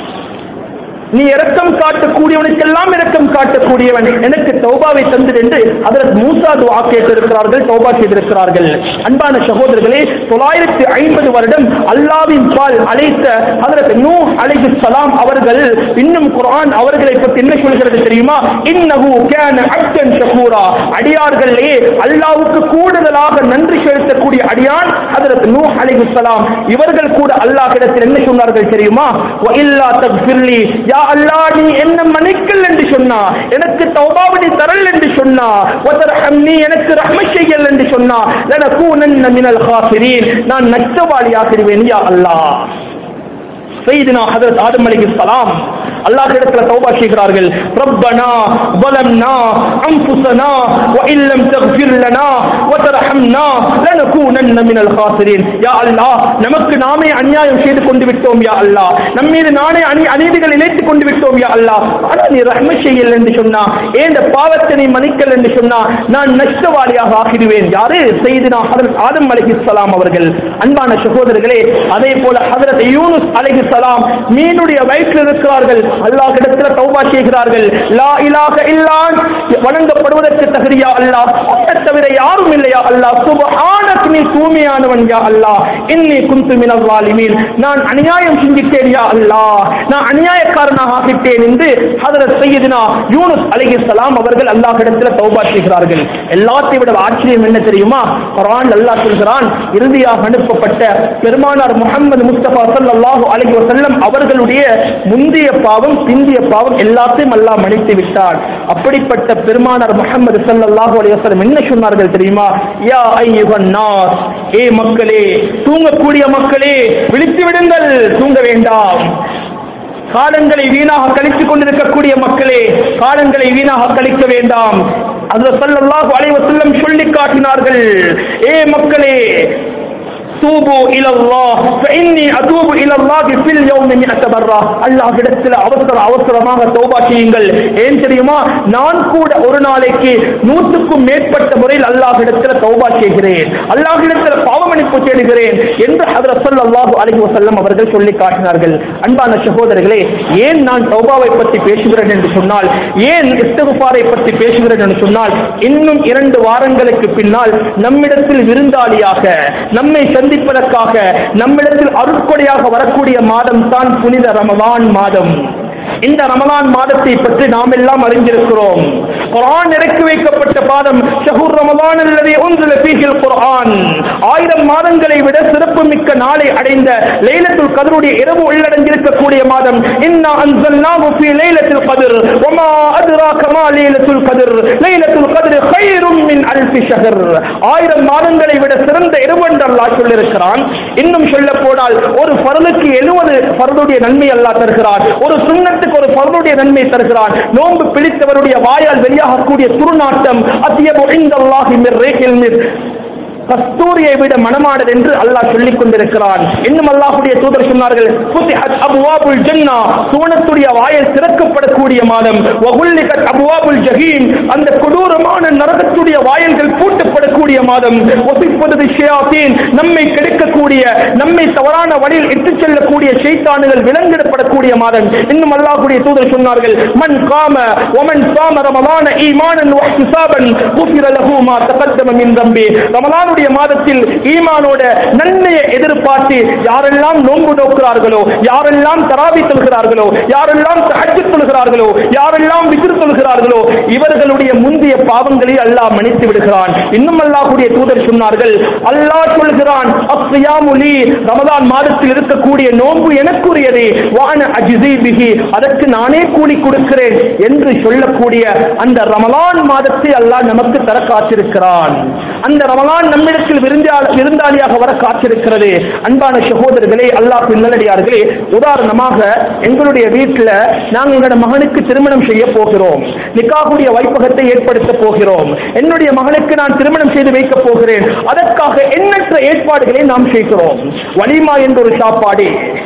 நீ இரக்கம் காட்டக்கூடியவனுக்கெல்லாம் இரக்கம் காட்டக்கூடியவன் எனக்கு தௌபாவை தந்தது என்று அதற்கு மூசா துவா கேட்டிருக்கிறார்கள் தௌபா செய்திருக்கிறார்கள் அன்பான சகோதரர்களே தொள்ளாயிரத்தி ஐம்பது வருடம் அல்லாவின் பால் அழைத்த அதற்கு நூ அலைஹி சலாம் அவர்கள் இன்னும் குர்ஆன் அவர்களை பற்றி என்ன சொல்கிறது தெரியுமா இன்னஹு கேன அப்தன் ஷகூரா அடியார்களே அல்லாவுக்கு கூடுதலாக நன்றி செலுத்தக்கூடிய அடியான் அதற்கு நூ அலைஹி சலாம் இவர்கள் கூட அல்லாஹ்விடத்தில் என்ன சொன்னார்கள் தெரியுமா வ இல்லா தக்ஃபிர்லி யா அல்லாஹ் நீ என்ன மன்னிக்கல் என்று சொன்னா எனக்கு தௌபாவை நீ தரல் என்று சொன்னா வதர்ஹம்னி எனக்கு ரஹ்மத் செய்யல் என்று சொன்னா லனகூனன்ன மினல் காஃபிரீன் நான் நஷ்டவாளியாகிடுவேன் யா அல்லாஹ் சையதுனா ஹஜரத் ஆதம் அலைஹிஸ்ஸலாம் அல்லாஹ் இடத்துல தௌபா செய்கிறார்கள் ரப்பனா ظلمنا انفسنا وان لم تغفر لنا وترحمنا لنكونن من الخاسرين يا الله நமக்கு நாமே அநியாயம் செய்து கொண்டு விட்டோம் யா அல்லாஹ் நம்ம மீது நானே அநீ அநீதிகள் இழைத்துக் கொண்டு விட்டோம் யா அல்லாஹ் ஆனா நீ ரஹ்ம செய்யல் என்று சொன்னா ஏந்த பாவத்தை நீ மன்னிக்கல் என்று சொன்னா நான் நஷ்டவாளியாக ஆகிடுவேன் யாரு செய்தினா ஹதரத் ஆதம் அலைஹிஸ்ஸலாம் அவர்கள் அன்பான சகோதரர்களே அதே போல ஹதரத் யூனுஸ் அலைஹிஸ்ஸலாம் மீனுடைய வயிற்றில் இருக்கிறார்கள் அல்லாஹ் இடத்துல தௌபா செய்கிறார்கள் லா இலாஹ இல்லான் வணங்கப்படுவதற்கு தகுதியா அல்லாஹ் உன்னை தவிர யாரும் இல்லையா அல்லாஹ் சுபஹானக் நீ தூய்மையானவன் யா அல்லாஹ் இன்னி குந்து மினல் வாலிமீன் நான் அநியாயம் செஞ்சிட்டேன் யா அல்லாஹ் நான் அநியாயக்காரனாக ஆகிட்டேன் என்று ஹதரத் சையதுனா யூனுஸ் அலைஹிஸ்ஸலாம் அவர்கள் அல்லாஹ் இடத்துல தௌபா செய்கிறார்கள் எல்லாத்தையும் விட ஆச்சரியம் என்ன தெரியுமா குர்ஆன் அல்லாஹ் சொல்கிறான் இறுதியாக அனுப்பப்பட்ட பெருமானார் முஹம்மது முஸ்தபா ஸல்லல்லாஹு அலைஹி வஸல்லம் அவர்களுடைய முந்திய பாவம் பிந்திய பாவம் எல்லாத்தையும் அல்லாஹ் மன்னித்து விட்டார் அப்படிப்பட்ட பெருமானார் முஹம்மது ஸல்லல்லாஹு அலைஹி வஸல்லம் என்ன சொன்னார்கள் தெரியுமா யா அய்யுஹன் நாஸ் ஏ மக்களே தூங்கக்கூடிய மக்களே விழித்து விடுங்கள் தூங்க வேண்டாம் காலங்களை வீணாக கழித்துக் கொண்டிருக்கக்கூடிய மக்களே காலங்களை வீணாக கழிக்க வேண்டாம் அதுல ஸல்லல்லாஹு அலைஹி வஸல்லம் சொல்லி காட்டினார்கள் ஏ மக்களே தூபு இலல்லாஹ் ஃபஇன்னி அதூபு இலல்லாஹி ஃபில் யௌமி மிஅத மர்ரா அல்லாஹ்விடத்தில் அவசர அவசரமாக தௌபா செய்யுங்கள் ஏன் தெரியுமா நான் கூட ஒரு நாளைக்கு நூற்றுக்கும் மேற்பட்ட முறையில் அல்லாஹ்விடத்தில் தௌபா செய்கிறேன் அல்லாஹ்விடத்தில் பாவமன்னிப்பு தேடுகிறேன் என்று ஹதரத் ஸல்லல்லாஹு அலைஹி வஸல்லம் அவர்கள் சொல்லி காட்டினார்கள் அன்பான சகோதரர்களே ஏன் நான் தௌபாவை பற்றி பேசுகிறேன் என்று சொன்னால் ஏன் இஸ்திகுஃபாரை பற்றி பேசுகிறேன் என்று சொன்னால் இன்னும் இரண்டு வாரங்களுக்கு பின்னால் நம்மிடத்தில் விருந்தாளியாக நம்மை சந்திப்பதற்காக நம்மிடத்தில் அருட்கொடையாக வரக்கூடிய மாதம் தான் புனித ரமலான் மாதம் இந்த ரமலான் மாதத்தை பற்றி நாம் எல்லாம் அறிந்திருக்கிறோம் குர்ஆன் இறக்கி வைக்கப்பட்ட பாதம் ஷஹூர் ரமலான் அல்லது உன்சில ஃபீஹில் குர்ஆன் ஆயிரம் மாதங்களை விட சிறப்பு மிக்க நாளை அடைந்த லைலத்துல் கதருடைய இரவு உள்ளடங்கியிருக்கக்கூடிய மாதம் இன்னா அன்சல்னாஹு ஃபீ லைலத்துல் கத்ர் வமா அத்ராக மா லைலத்துல் கத்ர் லைலத்துல் கத்ர் கைரும் மின் அல்ஃபி ஷஹர் ஆயிரம் மாதங்களை விட சிறந்த இரவு என்று அல்லாஹ் சொல்லியிருக்கிறான் இன்னும் சொல்ல போனால் ஒரு ஃபர்லுக்கு 70 ஃபர்லுடைய நன்மை அல்லாஹ் தருகிறான் ஒரு சுன்னத்துக்கு ஒரு ஃபர்லுடைய நன்மை தருகிறான் நோன்பு பிடித்தவருடைய வாயால் வெளியாகக்கூடிய துர்நாட்டம் அத்தியபு இந்தல்லாஹி மிர் ரேஹில் மிர் கஸ்தூரியை விட மனமானது என்று அல்லாஹ் சொல்லிக் கொண்டிருக்கிறான் இன்னும் அல்லாஹ்வுடைய தூதர் சொன்னார்கள் ஃபுத்திஹத் அப்வாபுல் ஜன்னா சுவனத்துடைய வாயில் திறக்கப்படக்கூடிய மாதம் வகுல்லிகத் அப்வாபுல் ஜஹீம் அந்த கொடூரமான நரகத்துடைய வாயில்கள் பூட்டப்படக்கூடிய மாதம் வசிப்பது ஷியாத்தீன் நம்மை கெடுக்கக்கூடிய நம்மை தவறான வழியில் இட்டுச் செல்லக்கூடிய ஷைத்தானுகள் விலங்கிடப்படக்கூடிய மாதம் இன்னும் அல்லாஹ்வுடைய தூதர் சொன்னார்கள் மன் காம ஒமன் சாம ரமலான ஈமானன் வஹ்திசாபன் குஃபிர லஹு மா தகத்தம மின் தம்பி ரமலானுடைய மாதத்தில் ஈமானோட நன்மையை எதிர்பார்த்து யாரெல்லாம் நோன்பு நோக்கிறார்களோ யாரெல்லாம் தராவி தொழுகிறார்களோ யாரெல்லாம் தஹஜ்ஜத் தொழுகிறார்களோ யாரெல்லாம் விக்ர் தொழுகிறார்களோ இவர்களுடைய முந்தைய பாவங்களை அல்லாஹ் மன்னித்து விடுகிறான் இன்னும் அல்லாஹ்வுடைய தூதர் சொன்னார்கள் அல்லாஹ் சொல்கிறான் அஸ்ஸியாமுலி ரமலான் மாதத்தில் இருக்கக்கூடிய நோன்பு எனக்குரியது வான அஜிசி பிஹி அதற்கு நானே கூலி கொடுக்கிறேன் என்று சொல்லக்கூடிய அந்த ரமலான் மாதத்தை அல்லாஹ் நமக்கு தர காத்திருக்கிறான் அந்த ரமலான் நம்மிடத்தில் விருந்தாள- விருந்தாளியாக வர காத்திருக்கிறது அன்பான சகோதரர்களே அல்லாஹ் நல்லடியார்களே உதாரணமாக எங்களுடைய வீட்டில் நாங்கள் எங்களோட மகனுக்கு திருமணம் செய்ய போகிறோம் நிக்காகுடைய வைப்பகத்தை ஏற்படுத்த போகிறோம் என்னுடைய மகனுக்கு நான் திருமணம் செய்து வைக்கப் போகிறேன் அதற்காக எண்ணற்ற ஏற்பாடுகளை நாம் செய்கிறோம் வலிமா என்ற ஒரு சாப்பாடு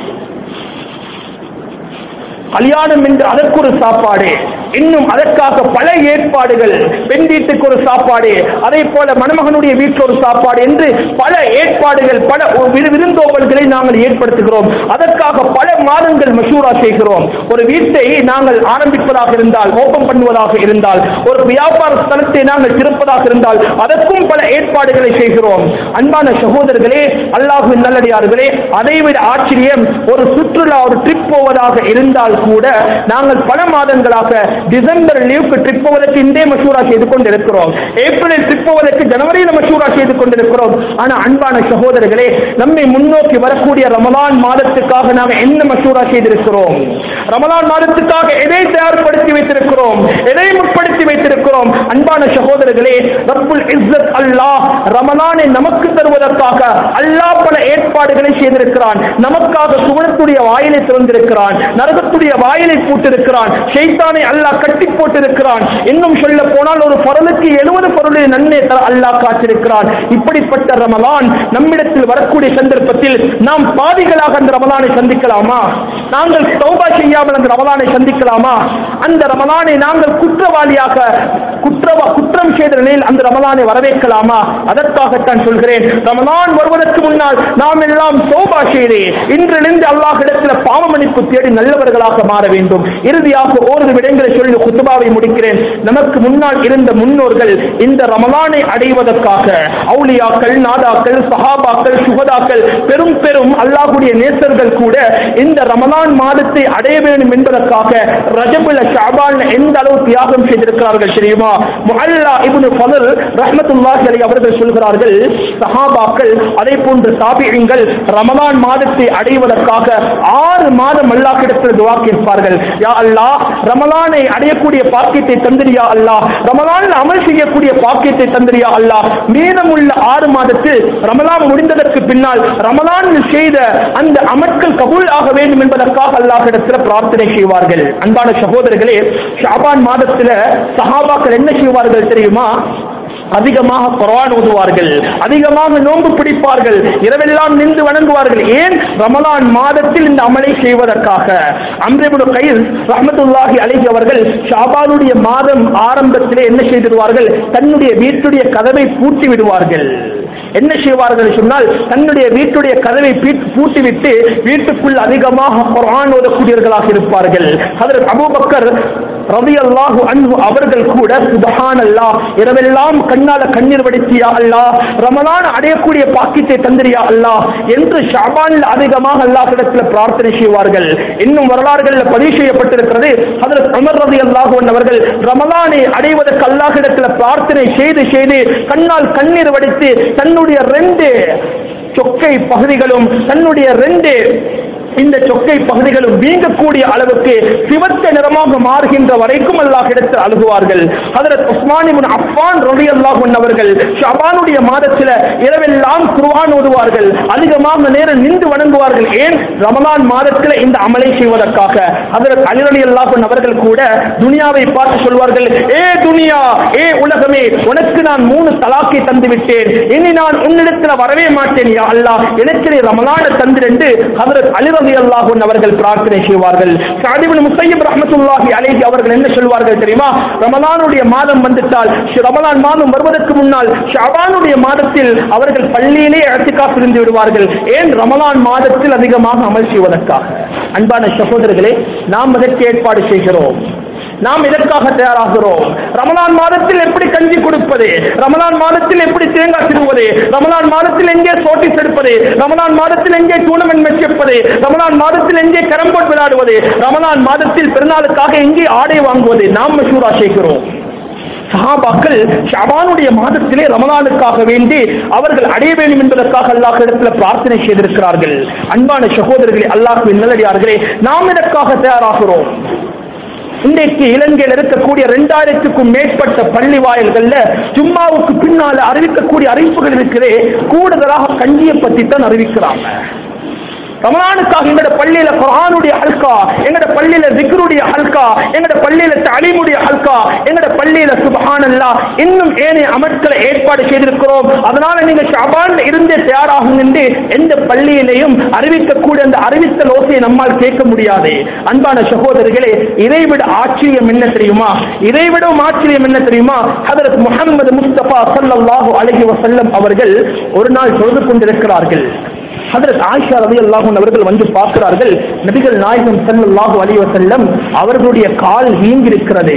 கல்யாணம் என்று அதற்கு ஒரு சாப்பாடு இன்னும் அதற்காக பல ஏற்பாடுகள் பெண் வீட்டுக்கு ஒரு சாப்பாடு அதே போல மணமகனுடைய வீட்டில் ஒரு சாப்பாடு என்று பல ஏற்பாடுகள் பல விரு- விருந்தோம்பல்களை நாங்கள் ஏற்படுத்துகிறோம் அதற்காக பல மாதங்கள் மசூரா செய்கிறோம் ஒரு வீட்டை நாங்கள் ஆரம்பிப்பதாக இருந்தால் ஓபன் பண்ணுவதாக இருந்தால் ஒரு வியாபார ஸ்தலத்தை நாங்கள் திறப்பதாக இருந்தால் அதற்கும் பல ஏற்பாடுகளை செய்கிறோம் அன்பான சகோதரர்களே அல்லாஹுவின் நல்லடியார்களே அதைவிட ஆச்சரியம் ஒரு சுற்றுலா ஒரு ட்ரிப் போவதாக இருந்தால் கூட நாங்கள் பல மாதங்களாக டிசம்பர் லீவுக்கு ட்ரிப் போவதற்கு இந்தே மசூரா செய்து கொண்டிருக்கிறோம் ஏப்ரலில் ட்ரிப் போவதற்கு ஜனவரியில் மசூரா செய்து கொண்டிருக்கிறோம் ஆனா அன்பான சகோதரர்களே நம்மை முன்னோக்கி வரக்கூடிய ரமலான் மாதத்துக்காக நாம் என்ன மசூரா செய்திருக்கிறோம் ரமலான் மாதத்துக்காக எதை தயார்படுத்தி வைத்திருக்கிறோம் எதை முற்படுத்தி வைத்திருக்கிறோம் அன்பான சகோதரர்களே ரப்புல் இஸ்ஸத் அல்லாஹ் ரமலானை நமக்கு தருவதற்காக அல்லாஹ் பல ஏற்பாடுகளை செய்திருக்கிறான் நமக்காக சுவனத்துடைய வாயிலை திறந்திருக்கிறான் நரகத்துடைய வாயிலை பூட்டிருக்கிறான் ஷைத்தானை அல்லாஹ் கட்டி போட்டிருக்கிறான் இன்னும் சொல்ல போனால் ஒரு பரலுக்கு எழுபது பொருளை நன்மை தர அல்லாஹ் காத்திருக்கிறான் இப்படிப்பட்ட ரமலான் நம்மிடத்தில் வரக்கூடிய சந்தர்ப்பத்தில் நாம் பாவிகளாக அந்த ரமலானை சந்திக்கலாமா நாங்கள் தௌபா செய்யாமல் அந்த ரமலானை சந்திக்கலாமா அந்த ரமலானை நாங்கள் குற்றவாளியாக குற்றவா குற்றம் செய்த நிலையில் அந்த ரமலானை வரவேற்கலாமா அதற்காகத்தான் சொல்கிறேன் ரமலான் வருவதற்கு முன்னால் நாம் எல்லாம் தௌபா செய்து இன்றிலிருந்து அல்லாஹிடத்தில் பாவ மன்னிப்பு தேடி நல்லவர்களாக மாற வேண்டும் இறுதியாக ஓரிரு விடங்களை சொல்லி குத்துபாவை முடிக்கிறேன் நமக்கு முன்னால் இருந்த முன்னோர்கள் இந்த ரமலானை அடைவதற்காக அவுலியாக்கள் நாதாக்கள் சஹாபாக்கள் சுகதாக்கள் பெரும் பெரும் அல்லாஹுடைய நேசர்கள் கூட இந்த ரமலான் மாதத்தை அடைய வேண்டும் என்பதற்காக ரஜபுல ஷாபான் எந்த அளவு தியாகம் செய்திருக்கிறார்கள் தெரியுமா முஅல்லா இப்னு ஃபதல் ரஹ்மத்துல்லாஹி அலைஹி அவர்கள் சொல்கிறார்கள் சஹாபாக்கள் அதே போன்று தாபியங்கள் ரமலான் மாதத்தை அடைவதற்காக ஆறு மாதம் அல்லாஹ்விடத்தில் துவா கேட்பார்கள் யா அல்லாஹ் ரமலானை அடையக்கூடிய பாக்கியத்தை தந்திரியா அல்லாஹ் ரமலானில் அமல் செய்யக்கூடிய பாக்கியத்தை தந்திரியா அல்லாஹ் மீதமுள்ள ஆறு மாதத்தில் ரமலான் முடிந்ததற்கு பின்னால் ரமலானில் செய்த அந்த அமட்கள் கபூல் ஆக வேண்டும் என்பதற்காக அல்லாஹ்விடத்தில் பிரார்த்தனை செய்வார்கள் அன்பான சகோதரர்களே ஷாபான் மாதத்துல சஹாபாக்கள் என்ன செய்வார்கள் தெரியுமா அதிகமாக குர்ஆன் ஓதுவார்கள் அதிகமாக நோன்பு பிடிப்பார்கள் இரவெல்லாம் நின்று வணங்குவார்கள் ஏன் ரமலான் மாதத்தில் இந்த அமலை செய்வதற்காக அம்ரிபுல் கைல் ரஹ்மத்துல்லாஹி அலைஹி அவர்கள் ஷாபானுடைய மாதம் ஆரம்பத்திலே என்ன செய்திருவார்கள் தன்னுடைய வீட்டுடைய கதவை பூட்டி விடுவார்கள் என்ன செய்வார்கள் சொன்னால் தன்னுடைய வீட்டுடைய கதவை பீட்- பூட்டிவிட்டு வீட்டுக்குள் அதிகமாக குர்ஆன் ஓதக்கூடியவர்களாக இருப்பார்கள் அதில் அபூபக்கர் ரலியல்லாஹு அன்ஹு அவர்கள் கூட சுபஹானல்லாஹ் இரவெல்லாம் கண்ணால கண்ணீர் வடித்தியா அல்லாஹ் ரமலான் அடையக்கூடிய பாக்கியத்தை தந்திரியா அல்லாஹ் என்று ஷாபானில் அதிகமாக அல்லாஹ்விடத்தில் பிரார்த்தனை செய்வார்கள் இன்னும் வரலாறுகளில் பதிவு செய்யப்பட்டிருக்கிறது ஹதரத் உமர் ரலியல்லாஹு அன்ஹு அவர்கள் ரமலானை அடைவதற்கு அல்லாஹ்விடத்தில் பிரார்த்தனை செய்து செய்து கண்ணால் கண்ணீர் வடித்து தன்னுடைய ரெண்டு சொக்கை பகுதிகளும் தன்னுடைய ரெண்டு இந்த சொக்கை பகுதிகளும் வீங்கக்கூடிய அளவுக்கு சிவத்த நிறமாக மாறுகின்ற வரைக்கும் அல்லாஹ் இடத்தில் அழுகுவார்கள் ஹதரத் உஸ்மான் இப்னு அஃபான் ரலியல்லாஹு அன்ஹு அவர்கள் ஷாபானுடைய மாதத்தில் இரவெல்லாம் குர்ஆன் ஓதுவார்கள் அதிகமாக நேரம் நின்று வணங்குவார்கள் ஏன் ரமலான் மாதத்தில் இந்த அமலை செய்வதற்காக ஹதரத் அலி ரலியல்லாஹு அன்ஹு அவர்கள் கூட துனியாவை பார்த்து சொல்வார்கள் ஏ துனியா ஏ உலகமே உனக்கு நான் மூணு தலாக்கை தந்து விட்டேன் இனி நான் உன்னிடத்தில் வரவே மாட்டேன் யா அல்லாஹ் எனக்கு நீ ரமலான தந்திரண்டு ஹதரத் அலி ரலியல்லாஹு அன்ஹு அவர்கள் பிரார்த்தனை செய்வார்கள் சஅத் இப்னு முஸையிப் ரஹ்மத்துல்லாஹி அலைஹி அவர்கள் என்ன சொல்வார்கள் தெரியுமா ரமலானுடைய மாதம் வந்துட்டால் ஷ- ரமலான் மாதம் வருவதற்கு முன்னால் ஷாபானுடைய மாதத்தில் அவர்கள் பள்ளியிலே இழத்திக்காப் இருந்து விடுவார்கள் ஏன் ரமலான் மாதத்தில் அதிகமாக அமல் செய்வதற்காக அன்பான சகோதரர்களே நாம் அதற்கு ஏற்பாடு செய்கிறோம் நாம் இதற்காக தயாராகிறோம் ரமலான் மாதத்தில் எப்படி கஞ்சி கொடுப்பது ரமலான் மாதத்தில் எப்படி தேங்காய் திருவுவது ரமலான் மாதத்தில் எங்கே சோட்டிஸ் எடுப்பது ரமலான் மாதத்தில் எங்கே டூர்னமெண்ட் மேட்ச் வைப்பது ரமலான் மாதத்தில் எங்கே கரம்போர்ட் விளையாடுவது ரமலான் மாதத்தில் பிறநாளுக்காக எங்கே ஆடை வாங்குவது நாம் மசூரா செய்கிறோம் சஹாபாக்கள் ஷபானுடைய மாதத்திலே ரமலானுக்காக வேண்டி அவர்கள் அடைய வேண்டும் என்பதற்காக அல்லாஹ் இடத்துல பிரார்த்தனை செய்திருக்கிறார்கள் அன்பான சகோதரர்களே அல்லாஹ்வின் நல்லடியார்களே நாம் இதற்காக தயாராகிறோம் இன்றைக்கு இலங்கையில் இருக்கக்கூடிய இரண்டாயிரத்துக்கும் மேற்பட்ட பள்ளி வாயில்கள்ல ஜும்மாவுக்கு பின்னால அறிவிக்கக்கூடிய அறிவிப்புகள் இருக்கிறே கூடுதலாக கஞ்சியை பத்தி தான் அறிவிக்கிறாங்க ரமலானுக்காக எங்கட பள்ளியில குர்ஆனுடைய ஹல்கா எங்கட பள்ளியில திக்ருடைய ஹல்கா ஹல்கா எங்கட பள்ளியில தாலிமுடைய ஹல்கா எங்கட பள்ளியில சுபஹானல்லா இன்னும் ஏனைய அமட்களை ஏற்பாடு செய்திருக்கிறோம் அதனால நீங்க ஷாபான் இருந்தே தயாராகும் என்று எந்த பள்ளியிலையும் அறிவிக்கக்கூடிய அந்த அறிவித்தல் ஓசையை நம்மால் கேட்க முடியாது அன்பான சகோதரர்களே இதைவிட ஆச்சரியம் என்ன தெரியுமா இதைவிடவும் ஆச்சரியம் என்ன தெரியுமா ஹதரத் முஹம்மது முஸ்தபா ஸல்லல்லாஹு அலைஹி வஸல்லம் அவர்கள் ஒரு நாள் தொழுது கொண்டிருக்கிறார்கள் ஹதரத் ஆயிஷா ரலியல்லாஹு அன்ஹா அவர்கள் வந்து பார்க்கிறார்கள் நபிகள் நாயகம் ஸல்லல்லாஹு அலைஹி வஸல்லம் அவர்களுடைய கால் வீங்கிருக்கிறது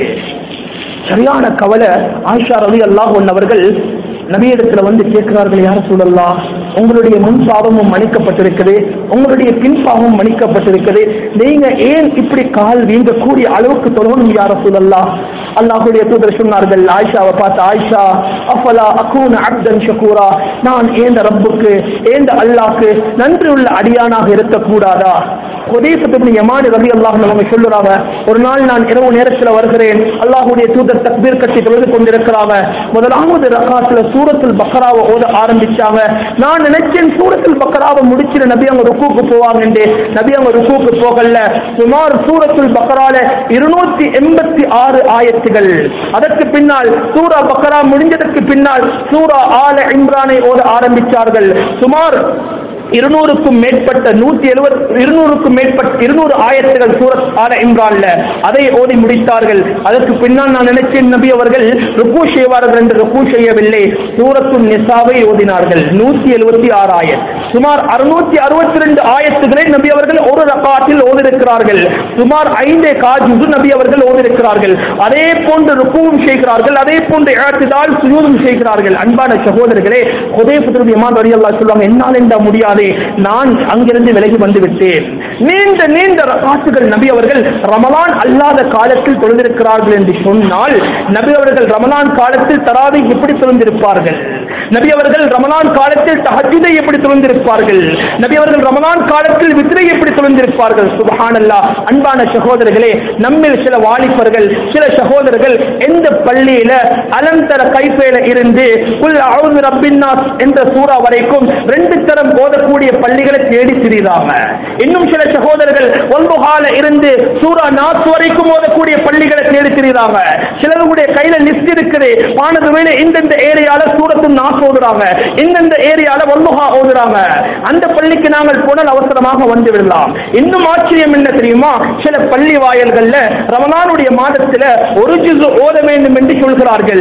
சரியான கவலை ஆயிஷா ரலியல்லாஹு அன்ஹா அவர்கள் நபியிடத்துல வந்து கேட்கிறார்கள் யார் சூழல்லா உங்களுடைய முன் பாவமும் மன்னிக்கப்பட்டிருக்குது உங்களுடைய பின் பாவமும் மன்னிக்கப்பட்டிருக்குது நீங்க ஏன் இப்படி கால் வீங்கக்கூடிய அளவுக்கு தொழணும் யார சூழல்லா அல்லாஹுடைய தூதர் சொன்னார்கள் ஆயிஷாவை பார்த்து ஆயிஷா அஃபலா அகூன அப்தன் ஷகூரா நான் ஏந்த ரப்புக்கு ஏந்த அல்லாஹ்க்கு நன்றி உள்ள அடியானாக இருக்கக்கூடாதா ஹுதைஃபத்து யமானி ரபி அல்லாஹ் அவங்க சொல்லுறாங்க ஒரு நாள் நான் இரவு நேரத்தில் வருகிறேன் அல்லாஹுடைய தூதர் தக்பீர் கட்டி தொழுது கொண்டிருக்கிறாங்க முதலாவது ரகாத்துல சூரத்துல் பக்கராவை ஓத ஆரம்பிச்சாங்க நான் நினைச்சேன் சூரத்துல் பக்கராவை முடிச்சிட நபி அவங்க ருக்குக்கு போவாங்க நபி அவங்க ருக்குக்கு போகல சுமார் சூரத்துல் பக்கரால இருநூத்தி எண்பத்தி ஆறு ஆயத்துகள் அதற்கு பின்னால் சூரா பக்கரா முடிஞ்சதற்கு பின்னால் சூரா ஆல இம்ரானை ஓத ஆரம்பிச்சார்கள் சுமார் இருநூறுக்கும் மேற்பட்ட நூத்தி எழுபது இருநூறுக்கும் மேற்பட்ட இருநூறு ஆயத்துகள் சூரத் ஆல இம்ரான்ல அதை ஓதி முடித்தார்கள் அதற்கு பின்னால் நான் நினைச்சேன் நபி அவர்கள் ருக்கு செய்வார்கள் என்று ருக்கு செய்யவில்லை சூரத்து நிசாவை ஓதினார்கள் நூத்தி எழுபத்தி ஆறு ஆயத் சுமார் அறுநூத்தி அறுபத்தி ரெண்டு ஆயத்துகளை நபி அவர்கள் ஒரு ரகாத்தில் ஓதிருக்கிறார்கள் சுமார் ஐந்தே காஜுது நபி அவர்கள் ஓதிருக்கிறார்கள் அதே போன்று ருக்குவும் செய்கிறார்கள் அதே போன்று இழத்தினால் சுயூதும் செய்கிறார்கள் அன்பான சகோதரர்களே ஹுதே புத்திரதி இமான் வரி அல்லா சொல்லுவாங்க என்னால் என்ன முடியாது நான் அங்கிருந்து விலகி வந்து விட்டேன் நீண்ட நீண்ட காசுகள் நபி அவர்கள் ரமலான் அல்லாத காலத்தில் தொழுந்திருக்கிறார்கள் என்று சொன்னால் நபி அவர்கள் ரமலான் காலத்தில் தராவை எப்படி தொழுந்திருப்பார்கள் நபி அவர்கள் ரமலான் காலத்தில் தஹஜுதை எப்படி தொழுந்திருப்பார்கள் நபி அவர்கள் ரமலான் காலத்தில் வித்ரை எப்படி தொழுந்திருப்பார்கள் சுபஹானல்லா அன்பான சகோதரர்களே நம்மில் சில வாலிபர்கள் சில சகோதரர்கள் எந்த பள்ளியில அலந்தர கைப்பேல இருந்து உல் அவுது ரப்பின்னாஸ் என்ற சூறா வரைக்கும் ரெண்டு தரம் ஓதக்கூடிய பள்ளிகளை தேடி திரிகிறாங்க இன்னும் சில சகோதரர்கள் ஒன்பகால இருந்து சூரா நாஸ் வரைக்கும் ஓதக்கூடிய பள்ளிகளை தேடி திரிகிறாங்க சிலருடைய கையில லிஸ்ட் இருக்குது பானது வேலை இந்தந்த ஏரியால சூரத்து நாஸ் ஓதுறாங்க இந்தந்த ஏரியால ஒன்பகா ஓதுறாங்க அந்த பள்ளிக்கு நாங்கள் போனால் அவசரமாக வந்து விடலாம் இன்னும் ஆச்சரியம் என்ன தெரியுமா சில பள்ளி வாயல்கள்ல ரமலானுடைய மாதத்துல ஒரு ஜுசு ஓத வேண்டும் என்று சொல்கிறார்கள்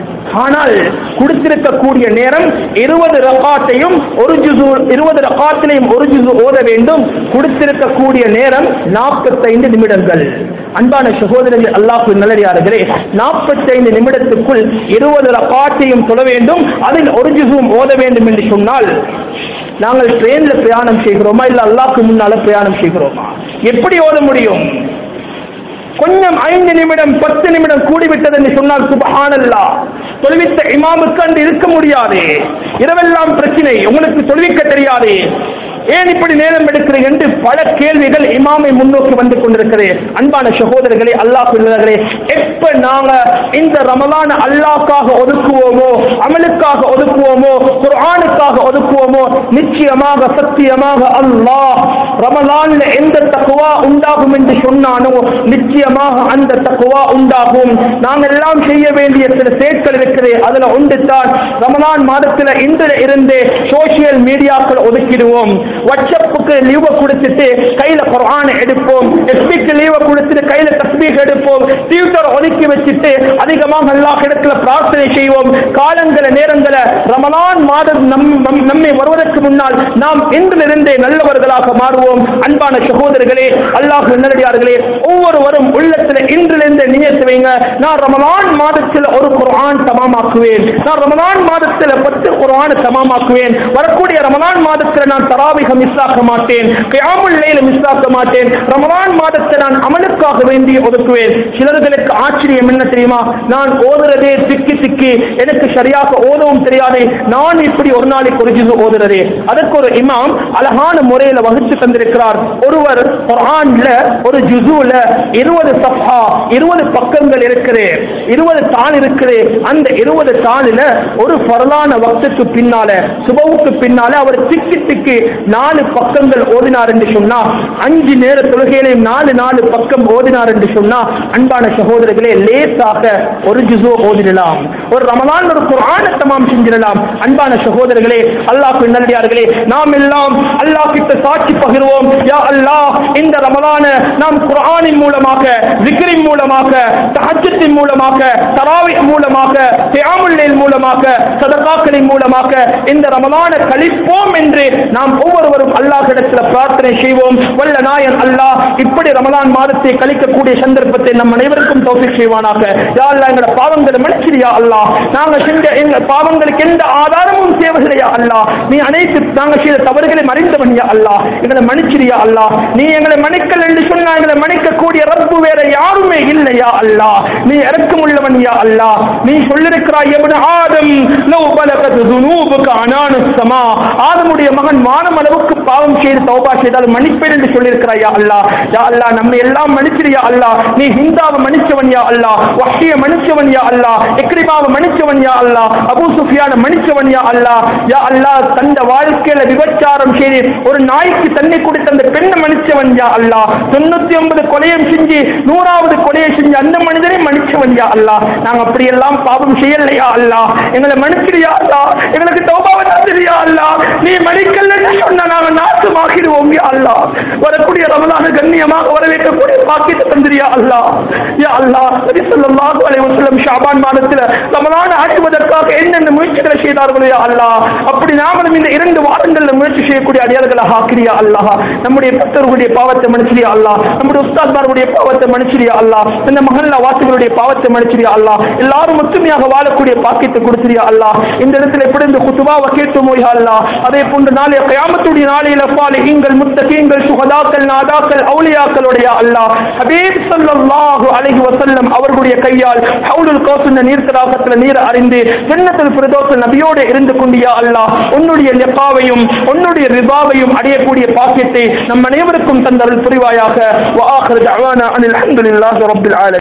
ஆனால் கொடுத்திருக்கக்கூடிய நேரம் இருபது ரகாத்தையும் ஒரு ஜுசு இருபது ரகாத்திலையும் ஒரு ஜுசு ஓத வேண்டும் கொடுத்திருக்கக்கூடிய நேரம் நாற்பத்தைந்து நிமிடங்கள் அன்பான சகோதரர்கள் அல்லாஹு நல்லடியார்களே நாற்பத்தைந்து நிமிடத்துக்குள் இருபது ரகாத்தையும் தொட வேண்டும் அதில் ஒரு ஜுசுவும் ஓத வேண்டும் என்று சொன்னால் நாங்கள் ட்ரெயின்ல பிரயாணம் செய்கிறோமா இல்ல அல்லாஹ்க்கு முன்னால பிரயாணம் செய்கிறோமா எப்படி ஓத முடியும் கொஞ்சம் ஐந்து நிமிடம் பத்து நிமிடம் கூடிவிட்டது என்று சொன்னால் சுபஹானல்லா தொழுவித்த இமாமுக்கு அன்று இருக்க முடியாது இரவெல்லாம் பிரச்சனை உங்களுக்கு தொழுவிக்க தெரியாது ஏன் இப்படி நேரம் எடுக்கிறீங்க என்று பல கேள்விகள் இமாமை முன்னோக்கி வந்து கொண்டிருக்கிறது அன்பான சகோதரர்களே அல்லாஹ் பிள்ளைகளே எப்ப நாங்க இந்த ரமலான அல்லாஹ்க்காக ஒதுக்குவோமோ அமலுக்காக ஒதுக்குவோமோ குர்ஆனுக்காக ஒதுக்குவோமோ நிச்சயமாக சத்தியமாக அல்லாஹ் ரமலான்ல எந்த தக்குவா உண்டாகும் என்று சொன்னானோ நிச்சயமாக அந்த தக்குவா உண்டாகும் நாங்கள் எல்லாம் செய்ய வேண்டிய சில சேட்கள் இருக்குது அதுல ஒன்று தான் ரமலான் மாதத்துல இன்று இருந்து சோசியல் மீடியாக்கள் ஒதுக்கிடுவோம் வாட்ஸ்அப்புக்கு லீவை கொடுத்துட்டு கையில குர்ஆனை எடுப்போம் எஸ்பிக்கு லீவை கொடுத்துட்டு கையில தஸ்பீக் எடுப்போம் டியூட்டர் ஒதுக்கி வச்சுட்டு அதிகமாக அல்லாஹ் இடத்துல பிரார்த்தனை செய்வோம் காலங்கள நேரங்கள ரமலான் மாதம் நம் நம்- நம்மை வருவதற்கு முன்னால் நாம் இன்றிலிருந்தே நல்லவர்களாக மாறுவோம் அன்பான சகோதரர்களே அல்லாஹ் நல்லடியார்களே ஒவ்வொருவரும் உள்ளத்துல இன்றிலிருந்தே நியத்து வைங்க நான் ரமலான் மாதத்தில் ஒரு குர்ஆன் தமாமாக்குவேன் நான் ரமலான் மாதத்தில் பத்து குர்ஆன் தமாமாக்குவேன் வரக்கூடிய ரமலான் மாதத்தில் நான் தராவிக மிஸ் ஆக்க மாட்டேன் கியாமுல் லைல மிஸ் ஆக்க மாட்டேன் ரமலான் மாதத்தை நான் அமலுக்காக வேண்டி ஒதுக்குவேன் சிலர்களுக்கு ஆட்சி ஆச்சரியம் என்ன தெரியுமா நான் ஓதுறதே திக்கி திக்கி எனக்கு சரியாக ஓதவும் தெரியாது நான் இப்படி ஒரு நாளைக்கு ஒரு ஜுசு ஓதுறதே அதற்கு ஒரு இமாம் அழகான முறையில வகுத்து தந்திருக்கிறார் ஒருவர் குர்ஆன்ல ஒரு ஜுசுல இருபது சஃபா இருபது பக்கங்கள் இருக்குது இருபது தாள் இருக்குது அந்த இருபது தாளில ஒரு பரலான வக்துக்கு பின்னால சுபவுக்கு பின்னால அவர் திக்கி திக்கி நாலு பக்கங்கள் ஓதினார் என்று சொன்னா அஞ்சு நேர தொழுகையிலையும் நாலு நாலு பக்கம் ஓதினார் என்று சொன்னா அன்பான சகோதரர்களே லேசாக ஒரு ஜுசு ஓதிடலாம் ஒரு ரமலான் ஒரு குர்ஆன தமாம் செஞ்சிடலாம் அன்பான சகோதரர்களே அல்லாஹ் நல்லடியார்களே நாம் எல்லாம் அல்லாஹ் கிட்ட சாட்சி பகிர்வோம் யா அல்லாஹ் இந்த ரமலான நாம் குர்ஆனின் மூலமாக விக்ரின் மூலமாக தஹஜத்தின் மூலமாக தராவி மூலமாக தியாமுல்லின் மூலமாக சதகாக்களின் மூலமாக இந்த ரமலான கழிப்போம் என்று நாம் ஒவ்வொருவரும் அல்லாஹ்விடத்தில் பிரார்த்தனை செய்வோம் வல்ல நாயன் அல்லாஹ் இப்படி ரமலான் மாதத்தை கழிக்கக்கூடிய சந்தர்ப்பத்தை நம் அனைவருக்கும் தௌஃபீக் செய்வானாக யா அல்லாஹ் எங்களோட பாவங்களை மன்னிச்சிரியா அல்லாஹ் நாங்க செஞ்ச எங்க பாவங்களுக்கு எந்த ஆதாரமும் தேவையில்லையா அல்லாஹ் நீ அனைத்து நாங்க செய்த தவறுகளை மறைந்தவன் யா அல்லாஹ் எங்களை மன்னிச்சிரியா அல்லாஹ் நீ எங்களை மன்னிக்கல் என்று சொன்னா எங்களை மன்னிக்கக்கூடிய ரப்பு வேற யாருமே இல்லையா அல்லாஹ் நீ இறக்கம் உள்ளவன் யா அல்லாஹ் நீ சொல்லிருக்கிறாய் எவன் ஆதம் லவ் பலகத் துனூபுக அனானு ஸமா ஆதமுடைய மகன் வானம் அளவுக்கு பாவம் செய்து தௌபா செய்தால் மன்னிப்பேன் என்று சொல்லியிருக்கிறாய் யா அல்லாஹ் யா அல்லாஹ் நம்மை எல்லாம் மன்னிச்சிரியா அல்லாஹ் நீ ஹிந்தாவை மன்னிச்சவன் யா அல்லாஹ் வஹ்ஷிய மன்னிச்சவன் யா அல்லாஹ் இக்ரிமாவை மன்னிச்சவன் யா அல்லாஹ் அபூ சுஃபியான மன்னிச்சவன் யா அல்லாஹ் யா அல்லாஹ் தந்த வாழ்க்கையில விபச்சாரம் செய்து ஒரு நாய்க்கு தண்ணி கொடுத்த அந்த பெண்ணை மன்னிச்சவன் யா அல்லாஹ் தொண்ணூத்தி ஒன்பது கொலையும் செஞ்சு நூறாவது கொலையை செஞ்சு அந்த மனிதனை மன்னிச்சவன் யா அல்லாஹ் நாங்க அப்படி எல்லாம் பாவம் செய்யலையா அல்லாஹ் எங்களை மன்னிச்சிரியா அல்லாஹ் எங்களுக்கு தௌபாவை தந்திரியா அல்லாஹ் நீ மன்னிக்கலன்னு சொன்னா நாங்க நாசமாகிடுவோம் யா அல்லாஹ் வரக்கூடிய ரமலான கண்ணியமாக வரவேற்கக்கூடிய பாக்கியத்தை தந்திரியா அல்லாஹ் யா அல்லாஹ் நபி ஸல்லல்லாஹு அலைஹி வஸல்லம் ஷாபான் மாதத்துல ரமலான ஆக்குவதற்காக என்னென்ன முயற்சிகளை செய்தார்களோ யா அல்லாஹ் அப்படி நாமளும் இந்த இரண்டு வாரங்கள்ல முயற்சி செய்யக்கூடிய அடியார்களை ஆக்கிரியா அல்லாஹ் நம்முடைய பெற்றோர்களுடைய பாவத்தை மன்னிச்சிரியா அல்லாஹ் நம்முடைய உஸ்தாத்மார்களுடைய பாவத்தை மன்னிச்சிரியா அல்லாஹ் இந்த மகல்ல வாசிகளுடைய பாவத்தை மன்னிச்சிரியா அல்லாஹ் எல்லாரும் ஒற்றுமையாக வாழக்கூடிய பாக்கியத்தை கொடுத்திரியா அல்லாஹ் இந்த இடத்துல எப்படி இந்த குத்துபாவை கேட்டோமோ யா அல்லாஹ் அதே போன்று நாளைய கயாமத்துடைய நாளையில பாலிஹீங்கள் முத்தகீங்கள் சுகதாக்கள் நாதாக்கள் அவுலியாக்களுடைய அல்லாஹ் ஹபீப் ஸல்லல்லாஹு அலைஹி வஸல்லம் அவர்களுடைய கையால் ஹவுலுல் கௌசுன நீர் தடாகத்துல நீர் அறிந்து ஜன்னத்துல் ஃபிர்தௌஸ் நபியோடு இருந்து கொண்டியா அல்லாஹ் உன்னுடைய லிகாவையும் உன்னுடைய ரிபாவையும் அடையக்கூடிய பாக்கியத்தை நம் அனைவருக்கும் தந்தருள் புரிவாயாக வஆஹிரு தஅவானா அனில் ஹம்துலில்லாஹி ரப்பில் ஆலமீன்